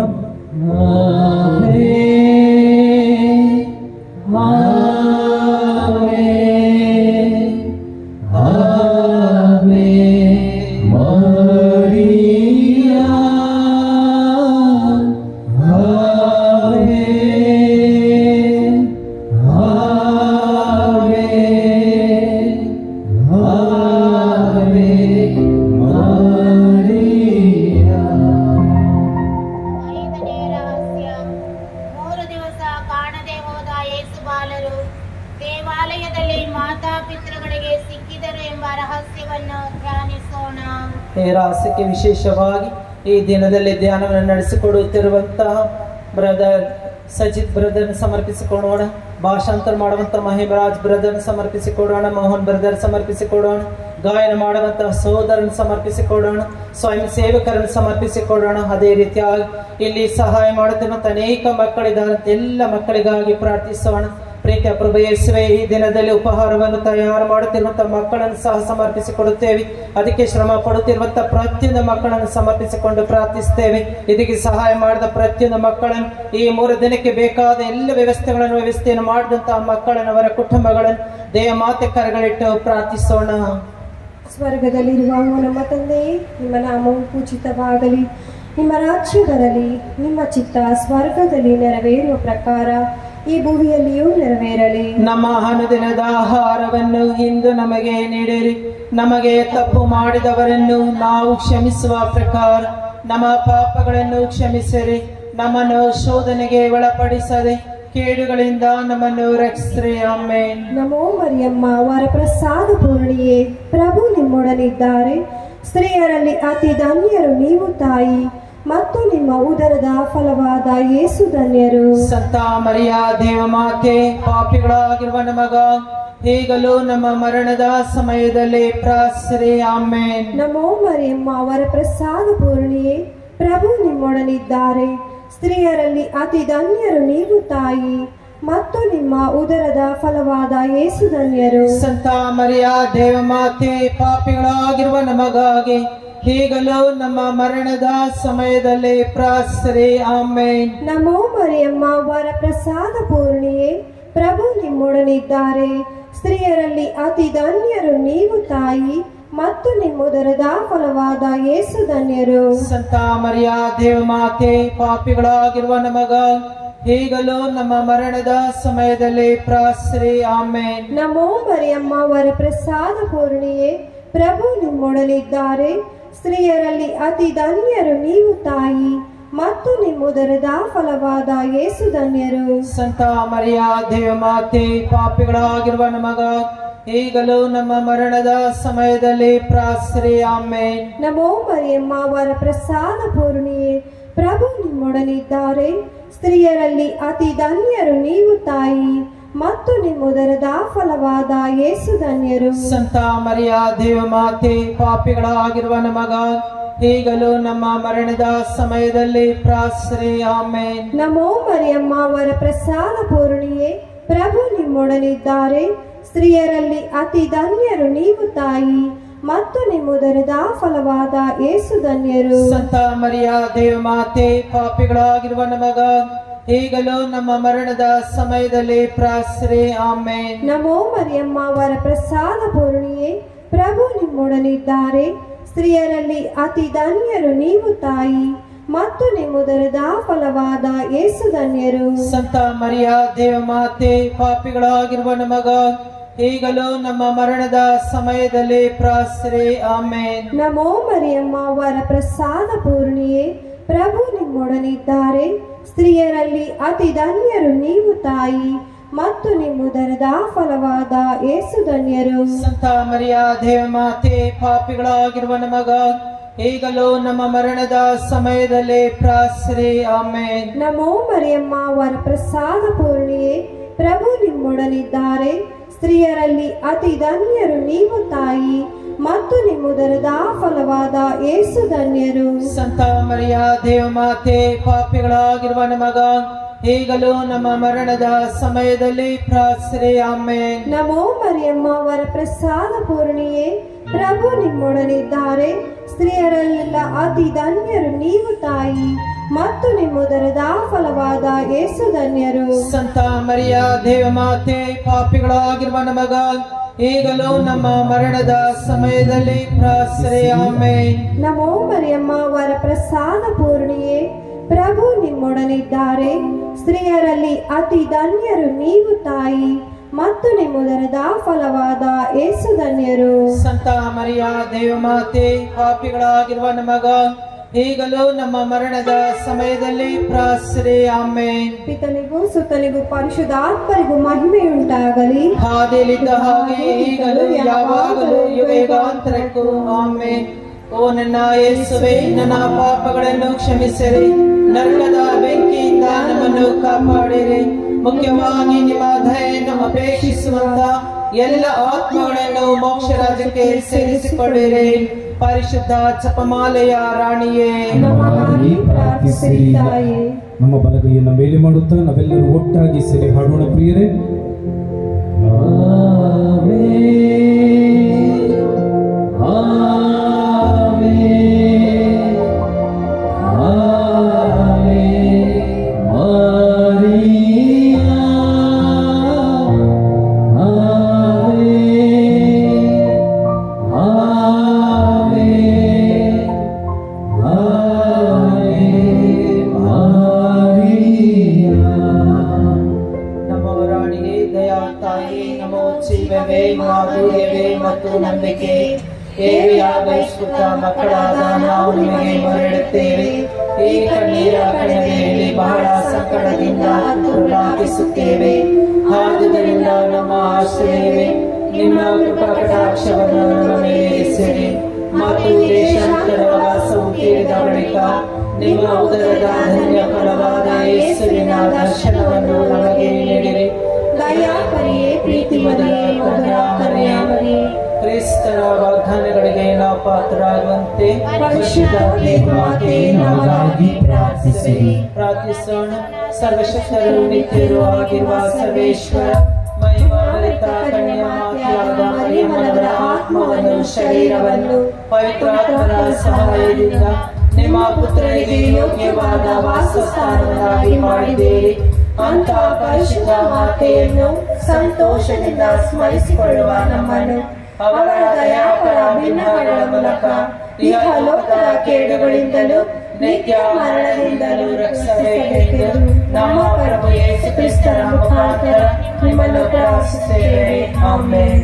ಐದನೇ ರಹಸ್ಯ ಮೂರು ದಿವಸ ಕಾಣದೆ ಹೋದ ಯೇಸು ಬಾಲರು ದೇವಾಲಯದಲ್ಲಿ ಮಾತಾಪಿತೃಗಳಿಗೆ ಸಿಕ್ಕಿದರು ಎಂಬ ರಹಸ್ಯವನ್ನು ಧ್ಯಾನಿಸೋಣ ಈ ರಹಸ್ಯಕ್ಕೆ ವಿಶೇಷವಾಗಿ ಈ ದಿನದಲ್ಲಿ ಧ್ಯಾನವನ್ನು ನಡೆಸಿಕೊಡುತ್ತಿರುವಂತಹ ಬ್ರದರ್ ಸಜಿತ್ ಬ್ರದರ್ ಸಮರ್ಪಿಸಿಕೊಡೋಣ ಭಾಷಾಂತರ ಮಾಡುವಂತ ಮಹಿಮರಾಜ್ ಬ್ರದರ್ ಸಮರ್ಪಿಸಿಕೊಡೋಣ ಮೋಹನ್ ಬ್ರದರ್ ಸಮರ್ಪಿಸಿಕೊಡೋಣ ಗಾಯನ ಮಾಡುವಂತಹ ಸಹೋದರನ್ ಸಮರ್ಪಿಸಿಕೊಡೋಣ ಸ್ವಯಂ ಸೇವಕರನ್ನು ಸಮರ್ಪಿಸಿಕೊಡೋಣ ಅದೇ ರೀತಿಯಾಗಿ ಇಲ್ಲಿ ಸಹಾಯ ಮಾಡುತ್ತಿರುವಂತ ಅನೇಕ ಮಕ್ಕಳಿದ್ದಾರೆ ಎಲ್ಲ ಮಕ್ಕಳಿಗಾಗಿ ಪ್ರಾರ್ಥಿಸೋಣ ಪ್ರೀತಿಯ ಪ್ರಭು ಯೇಸುವೆ ಈ ದಿನದಲ್ಲಿ ಉಪಹಾರವನ್ನು ತಯಾರು ಮಾಡುತ್ತಿರುವಂತಹ ಮಕ್ಕಳನ್ನು ಸಹ ಸಮರ್ಪಿಸಿಕೊಡುತ್ತೇವೆ ಅದಕ್ಕೆ ಶ್ರಮ ಪಡುತ್ತಿರುವಂತಹ ಪ್ರತಿಯೊಂದು ಮಕ್ಕಳನ್ನು ಸಮರ್ಪಿಸಿಕೊಂಡು ಪ್ರಾರ್ಥಿಸ್ತೇವೆ ಇದಕ್ಕೆ ಸಹಾಯ ಮಾಡಿದ ಪ್ರತಿಯೊಂದು ಮಕ್ಕಳನ್ನು ಈ ಮೂರು ದಿನಕ್ಕೆ ಬೇಕಾದ ಎಲ್ಲ ವ್ಯವಸ್ಥೆಗಳನ್ನು ವ್ಯವಸ್ಥೆಯನ್ನು ಮಾಡಿದಂತಹ ಮಕ್ಕಳನ್ನು ಅವರ ಕುಟುಂಬಗಳನ್ನು ದೇವ ಮಾತೆ ಕರೆಗಳಿಟ್ಟು ಪ್ರಾರ್ಥಿಸೋಣ ಸ್ವರ್ಗದಲ್ಲಿರುವ ಓ ನಮ್ಮ ತಂದೆಯೇ ನಿಮ್ಮ ನಾಮವು ಪೂಜಿತವಾಗಲಿ ನಿಮ್ಮ ರಾಜ್ಯ ಬರಲಿ ನಿಮ್ಮ ಚಿತ್ತ ಸ್ವರ್ಗದಲ್ಲಿ ನೆರವೇರುವ ಪ್ರಕಾರ ಈ ಭೂಮಿಯಲ್ಲಿಯೂ ನೆರವೇರಲಿ ನಮ್ಮ ಅನುದಿನದ ಆಹಾರವನ್ನು ಇಂದು ನಮಗೆ ನೀಡಿರಿ ನಮಗೆ ತಪ್ಪು ಮಾಡಿದವರನ್ನು ನಾವು ಕ್ಷಮಿಸುವ ಪ್ರಕಾರ ನಮ್ಮ ಪಾಪಗಳನ್ನು ಕ್ಷಮಿಸಿರಿ ನಮ್ಮನ್ನು ಶೋಧನೆಗೆ ಒಳಪಡಿಸದೆ ಕೇಡುಗಳಿಂದ ನಮ್ಮನ್ನು ರಕ್ಷಿಸ್ರಿ ಆಮೇನ್ ನಮೋ ಮರಿಯಮ್ಮ ವರಪ್ರಸಾದ ಪೂರ್ಣಿಯೇ ಪ್ರಭು ನಿಮ್ಮೊಡನಿದ್ದಾರೆ ಸ್ತ್ರೀಯರಲ್ಲಿ ಅತಿ ಧನ್ಯರು ನೀವು ತಾಯಿ ಮತ್ತು ನಿಮ್ಮ ಉದರದ ಫಲವಾದ ಯೇಸು ಧನ್ಯರು ಸಂತ ಮರಿಯ ದೇವಮಾತೆ ಪಾಪಿಗಳಾಗಿರುವ ನಮಗ ಈಗಲೂ ನಮ್ಮ ಮರಣದ ಸಮಯದಲ್ಲಿ ಪ್ರಾರ್ಥಿಸಿರಿ ಆಮೇನ್ ನಮೋ ಮರಿಯಮ್ಮ ವರಪ್ರಸಾದ ಪೂರ್ಣಿಯೇ ಪ್ರಭು ನಿಮ್ಮೊಡನಿದ್ದಾರೆ ಸ್ತ್ರೀಯರಲ್ಲಿ ಅತಿ ಧನ್ಯರು ನೀವು ತಾಯಿ ಮತ್ತು ನಿಮ್ಮ ಉದರದ ಫಲವಾದ ಯೇಸು ಧನ್ಯರು ಸಂತ ಮರಿಯ ದೇವಮಾತೆ ಪಾಪಿಗಳಾಗಿರುವ ನಮಗಾಗಿ ಈಗಲೂ ನಮ್ಮ ಮರಣದ ಸಮಯದಲ್ಲಿ ಪ್ರಾರ್ಥಿಸಿರಿ ಆಮೇನ್ ನಮೋ ಮರಿಯಮ್ಮ ವರಪ್ರಸಾದ ಪೂರ್ಣಿಯೇ ಪ್ರಭು ನಿಮ್ಮೊಡನಿದ್ದಾರೆ ಸ್ತ್ರೀಯರಲ್ಲಿ ಅತಿ ಧನ್ಯರು ನೀವು ತಾಯಿ ಮತ್ತು ನಿಮ್ಮುದರದ ಫಲವಾದ ಯೇಸು ಧನ್ಯರು ಸಂತ ಮರಿಯ ದೇವಮಾತೆ ಪಾಪಿಗಳಾಗಿರುವ ನಮಗ ಈಗಲೂ ನಮ್ಮ ಮರಣದ ಸಮಯದಲ್ಲಿ ಪ್ರಾರ್ಥಿಸಿರಿ ಆಮೇನ್ ನಮೋ ಮರಿಯಮ್ಮ ವರಪ್ರಸಾದ ಪೂರ್ಣಿಯೇ ಪ್ರಭು ನಿಮ್ಮೊಡನಿದ್ದಾರೆ ಸ್ತ್ರೀಯರಲ್ಲಿ ಅತಿ ಧನ್ಯರು ನೀವು ತಾಯಿ ಮತ್ತು ನಿಮ್ಮುದರದ ಫಲವಾದ ಯೇಸು ಧನ್ಯರು ಸಂತ ಮರಿಯ ದೇವಮಾತೆ ಪಾಪಿಗಳಾಗಿರುವ ನಮಗ ಈಗಲೂ ನಮ್ಮ ಮರಣದ ಸಮಯದಲ್ಲಿ ಪ್ರಾರ್ಥಿಸಿರಿ ಆಮೇನ್ ನಮೋ ಮರಿಯಮ್ಮ ವರಪ್ರಸಾದ ಪೂರ್ಣಿಯೇ ಪ್ರಭು ನಿಮ್ಮೊಡನಿದ್ದಾರೆ ಸ್ತ್ರೀಯರಲ್ಲಿ ಅತಿ ಧನ್ಯರು ನೀವು ತಾಯಿ ಮತ್ತು ನಿಮ್ಮುದರದ ಫಲವಾದ ಯೇಸು ಧನ್ಯರು ಸಂತ ಮರಿಯ ದೇವಮಾತೆ ಪಾಪಿಗಳಾಗಿರುವ ನಮಗ ಈಗಲೂ ನಮ್ಮ ಮರಣದ ಸಮಯದಲ್ಲಿ ಪ್ರಾರ್ಥಿಸಿರಿ ಆಮೇನ್ ನಮೋ ಮರಿಯಮ್ಮ ವರಪ್ರಸಾದ ಪೂರ್ಣಿಯೇ ಪ್ರಭು ನಿಮ್ಮೊಡನಿದ್ದಾರೆ ಸ್ತ್ರೀಯರಲ್ಲಿ ಅತಿ ಧನ್ಯರು ನೀವು ತಾಯಿ ಮತ್ತು ನಿಮ್ಮುದರದ ಫಲವಾದ ಯೇಸು ಧನ್ಯರು ಸಂತ ಮರಿಯ ದೇವಮಾತೆ ಪಾಪಿಗಳಾಗಿರುವ ನಮಗ ಈಗಲೂ ನಮ್ಮ ಮರಣದ ಸಮಯದಲ್ಲಿ ಪ್ರಾರ್ಥಿಸಿರಿ ಆಮೇನ್ ನಮೋ ಮರಿಯಮ್ಮ ವರಪ್ರಸಾದ ಪೂರ್ಣಿಯೇ ಪ್ರಭು ನಿಮ್ಮೊಡನಿದ್ದಾರೆ ಸ್ತ್ರೀಯರಲ್ಲಿ ಅತಿ ಧನ್ಯರು ನೀವು ತಾಯಿ ಮತ್ತು ನಿಮ್ಮುದರದ ಫಲವಾದ ಯೇಸು ಧನ್ಯರು ಸಂತ ಮರಿಯ ದೇವಮಾತೆ ಪಾಪಿಗಳಾಗಿರುವ ನಮಗ ಈಗಲೂ ನಮ್ಮ ಮರಣದ ಸಮಯದಲ್ಲಿ ಪ್ರಾರ್ಥಿಸಿರಿ ಆಮೇನ್ ನಮೋ ಮರಿಯಮ್ಮ ವರಪ್ರಸಾದ ಪೂರ್ಣಿಯೇ ಪ್ರಭು ನಿಮ್ಮೊಡನಿದ್ದಾರೆ ಸ್ತ್ರೀಯರಲ್ಲಿ ಅತಿ ಧನ್ಯರು ನೀವು ತಾಯಿ ಮತ್ತು ನಿಮ್ಮುದರದ ಫಲವಾದ ಯೇಸು ಧನ್ಯರು ಸಂತ ಮರಿಯ ದೇವಮಾತೆ ಪಾಪಿಗಳಾಗಿರುವ ನಮಗ ಈಗಲೂ ನಮ್ಮ ಮರಣದ ಸಮಯದಲ್ಲಿ ಪ್ರಾರ್ಥಿಸಿರಿ ಆಮೇನ್ ನಮೋ ಮರಿಯಮ್ಮ ವರಪ್ರಸಾದ ಪೂರ್ಣಿಯೇ ಪ್ರಭು ನಿಮ್ಮೊಡನಿದ್ದಾರೆ ಸ್ತ್ರೀಯರಲ್ಲಿ ಅತಿ ಧನ್ಯರು ನೀವು ತಾಯಿ ಮತ್ತು ನಿಮ್ಮುದರದ ಫಲವಾದ ಯೇಸು ಧನ್ಯರು ಸಂತ ಮರಿಯ ದೇವಮಾತೆ ಪಾಪಿಗಳಾಗಿರುವ ನಮಗ ಈಗಲೂ ನಮ್ಮ ಮರಣದ ಸಮಯದಲ್ಲಿ ಪ್ರಾರ್ಥಿಸಿರಿ ಆಮೇನ್ ನಮೋ ಮರಿಯಮ್ಮ ವರಪ್ರಸಾದ ಪೂರ್ಣಿಯೇ ಪ್ರಭು ನಿಮ್ಮೊಡನಿದ್ದಾರೆ ಸ್ತ್ರೀಯರಲ್ಲೆಲ್ಲ ಅತಿ ಧನ್ಯರು ನೀವು ತಾಯಿ ಮತ್ತು ನಿಮ್ಮುದರದ ಫಲವಾದ ಯೇಸು ಧನ್ಯರು ಸಂತ ಮರಿಯ ದೇವಮಾತೆ ಪಾಪಿಗಳಾಗಿರುವ ನಮಗ ಈಗಲೂ ನಮ್ಮ ಮರಣದ ಸಮಯದಲ್ಲಿ ಪ್ರಾರ್ಥಿಸಿರಿ ಆಮೇನ್ ನಮೋ ಮರಿಯಮ್ಮ ವರಪ್ರಸಾದ ಪೂರ್ಣಿಯೇ ಪ್ರಭು ನಿಮ್ಮೊಡನಿದ್ದಾರೆ ಸ್ತ್ರೀಯರಲ್ಲಿ ಅತಿ ಧನ್ಯರು ನೀವು ತಾಯಿ ಮತ್ತು ನಿಮ್ಮುದರದ ಫಲವಾದ ಯೇಸು ಧನ್ಯರು ಸಂತ ಮರಿಯ ದೇವಮಾತೆ ಪಾಪಿಗಳಾಗಿರುವ ನಮಗ ಈಗಲೂ ನಮ್ಮ ಮರಣದ ಸಮಯದಲ್ಲಿ ಪ್ರಾರ್ಥಿಸಿರಿ ಆಮೇನ್ ಪಿತನಿಗೂ ಸುತನಿಗೂ ಪರಿಶುದ್ಧಾತ್ಮರಿಗೂ ಮಹಿಮೆಯುಂಟಾಗಲಿ ಹಾದಿಯಲ್ಲಿದ್ದ ಹಾಗೆ ಈಗಲೂ ಯಾವಾಗಲೂ ಯುಗಯುಗಾಂತರಕ್ಕೂ ಆಮೇನ್ ಓ ನನ್ನ ಯೇಸುವೆ ನನ್ನ ಪಾಪಗಳನ್ನು ಕ್ಷಮಿಸಿರಿ ನರಕದ ಬೆಂಕಿಯಿಂದ ನಮ್ಮನ್ನು ನಮ್ಮನ್ನು ಕಾಪಾಡಿರಿ ಮುಖ್ಯವಾಗಿ ನಿಮ್ಮ ದಯೆಯನ್ನು ಅಪೇಕ್ಷಿಸುವಂತ ಎಲ್ಲ ಆತ್ಮಗಳನ್ನು ಮೋಕ್ಷ ರಾಜ್ಯಕ್ಕೆ ಸೇರಿಸಿಕೊಳ್ಳಿರಿ ಪರಿಶುದ್ಧ ಜಪಮಾಲೆಯ ರಾಣಿಯೇ ನಮಗಾಗಿ ಪ್ರಾರ್ಥಿಸಿರಿ ತಾಯೇ ನಮ್ಮ ಬಲಗೈಯನ್ನು ಮೇಲೆ ಮಾಡುತ್ತಾ ನಾವೆಲ್ಲರೂ ಒಟ್ಟಾಗಿ ಸೇರಿ ಹಾಡೋಣ ಪ್ರಿಯರೇ ನಮೋ ರಾಣಿಗೆ ದಯಾ ತಾಯಿ ನಮೋ ಜೀವವೇ ಮಾಧುರ್ಯವೇ ಮತ್ತು ನಂಬಿಕೆ ಏರಿಯಾದ ಸುತ್ತ ಮಕ್ಕಳಾದ ನಾವು ನಿಮಗೆ ಮೊರೆಡುತ್ತೇವೆ ಈ ಕಣ್ಣೀರ ಕಣಿವೆಯಲ್ಲಿ ಬಹಳ ಸಂಕಟದಿಂದ ಪ್ರಾರ್ಥಿಸುತ್ತೇವೆ ಆದುದರಿಂದ ನಮ್ಮ ಆಶ್ರಯವೇ ನಿಮ್ಮ ಕೃಪಾ ಕಟಾಕ್ಷವನ್ನು ನಮ್ಮ ಮೇಲೆ ಇರಿಸಿರಿ ಮತ್ತು ದೇಶಾಂತರ ವಾಸವು ತೀರಿದ ಬಳಿಕ ನಿಮ್ಮ ಉದರದ ಧನ್ಯ ಫಲವಾದ ಯೇಸುವಿನ ದರ್ಶನವನ್ನು ನಮಗೆ ನೀಡಿರಿ ದಯಾಪರಿಯೇ ಪ್ರೀತಿ ಮರಿಯೇ ಮಧುರ ಕನ್ಯಾಮರಿಯೇ ಕ್ರಿಸ್ತರ ವಾಗ್ದಾನಗಳಿಗೆ ನಾವು ಪಾತ್ರರಾಗುವಂತೆ ಪರಿಶುದ್ಧ ಮಾತೆ ನಮಗಾಗಿ ಪ್ರಾರ್ಥಿಸಿರಿ ಪ್ರಾರ್ಥಿಸೋಣ ಸರ್ವಶಕ್ತರು ನಿತ್ಯರು ಆಗಿರುವ ಸರ್ವೇಶ್ವರ ಮಹಿಮಾವರಿತ ಕನ್ಯಾಮಾತೆಯಾದ ಮರಿಯಮ್ಮನವರ ಆತ್ಮವನ್ನು ಶರೀರವನ್ನು ಪವಿತ್ರಾತ್ಮರ ಸಹಾಯದಿಂದ ನಿಮ್ಮ ಪುತ್ರರಿಗೆ ಯೋಗ್ಯವಾದ ವಾಸಸ್ಥಾನವನ್ನಾಗಿ ಮಾಡಿದ್ದೀರಿ ಅಂತ ಪರಿಶುದ್ಧ ಮಾತೆಯನ್ನು ಸಂತೋಷದಿಂದ ಸ್ಮರಿಸಿಕೊಳ್ಳುವ ನಮ್ಮನ್ನು ಅವರ ದಯಾಪರ ಭಿನ್ನಗಳ ಮೂಲಕ ಇಹಲೋಕದ ಕೇಡುಗಳಿಂದಲೂ ನಿತ್ಯ ಮರಣದಿಂದಲೂ ರಕ್ಷಿಸಬೇಕೆಂದು ನಮ್ಮ ಪ್ರಭು ಯೇಸು ಕ್ರಿಸ್ತರ ಮುಖಾಂತರ ನಿಮ್ಮನ್ನು ಪ್ರಾರ್ಥಿಸುತ್ತೇವೆ ಆಮೆನ್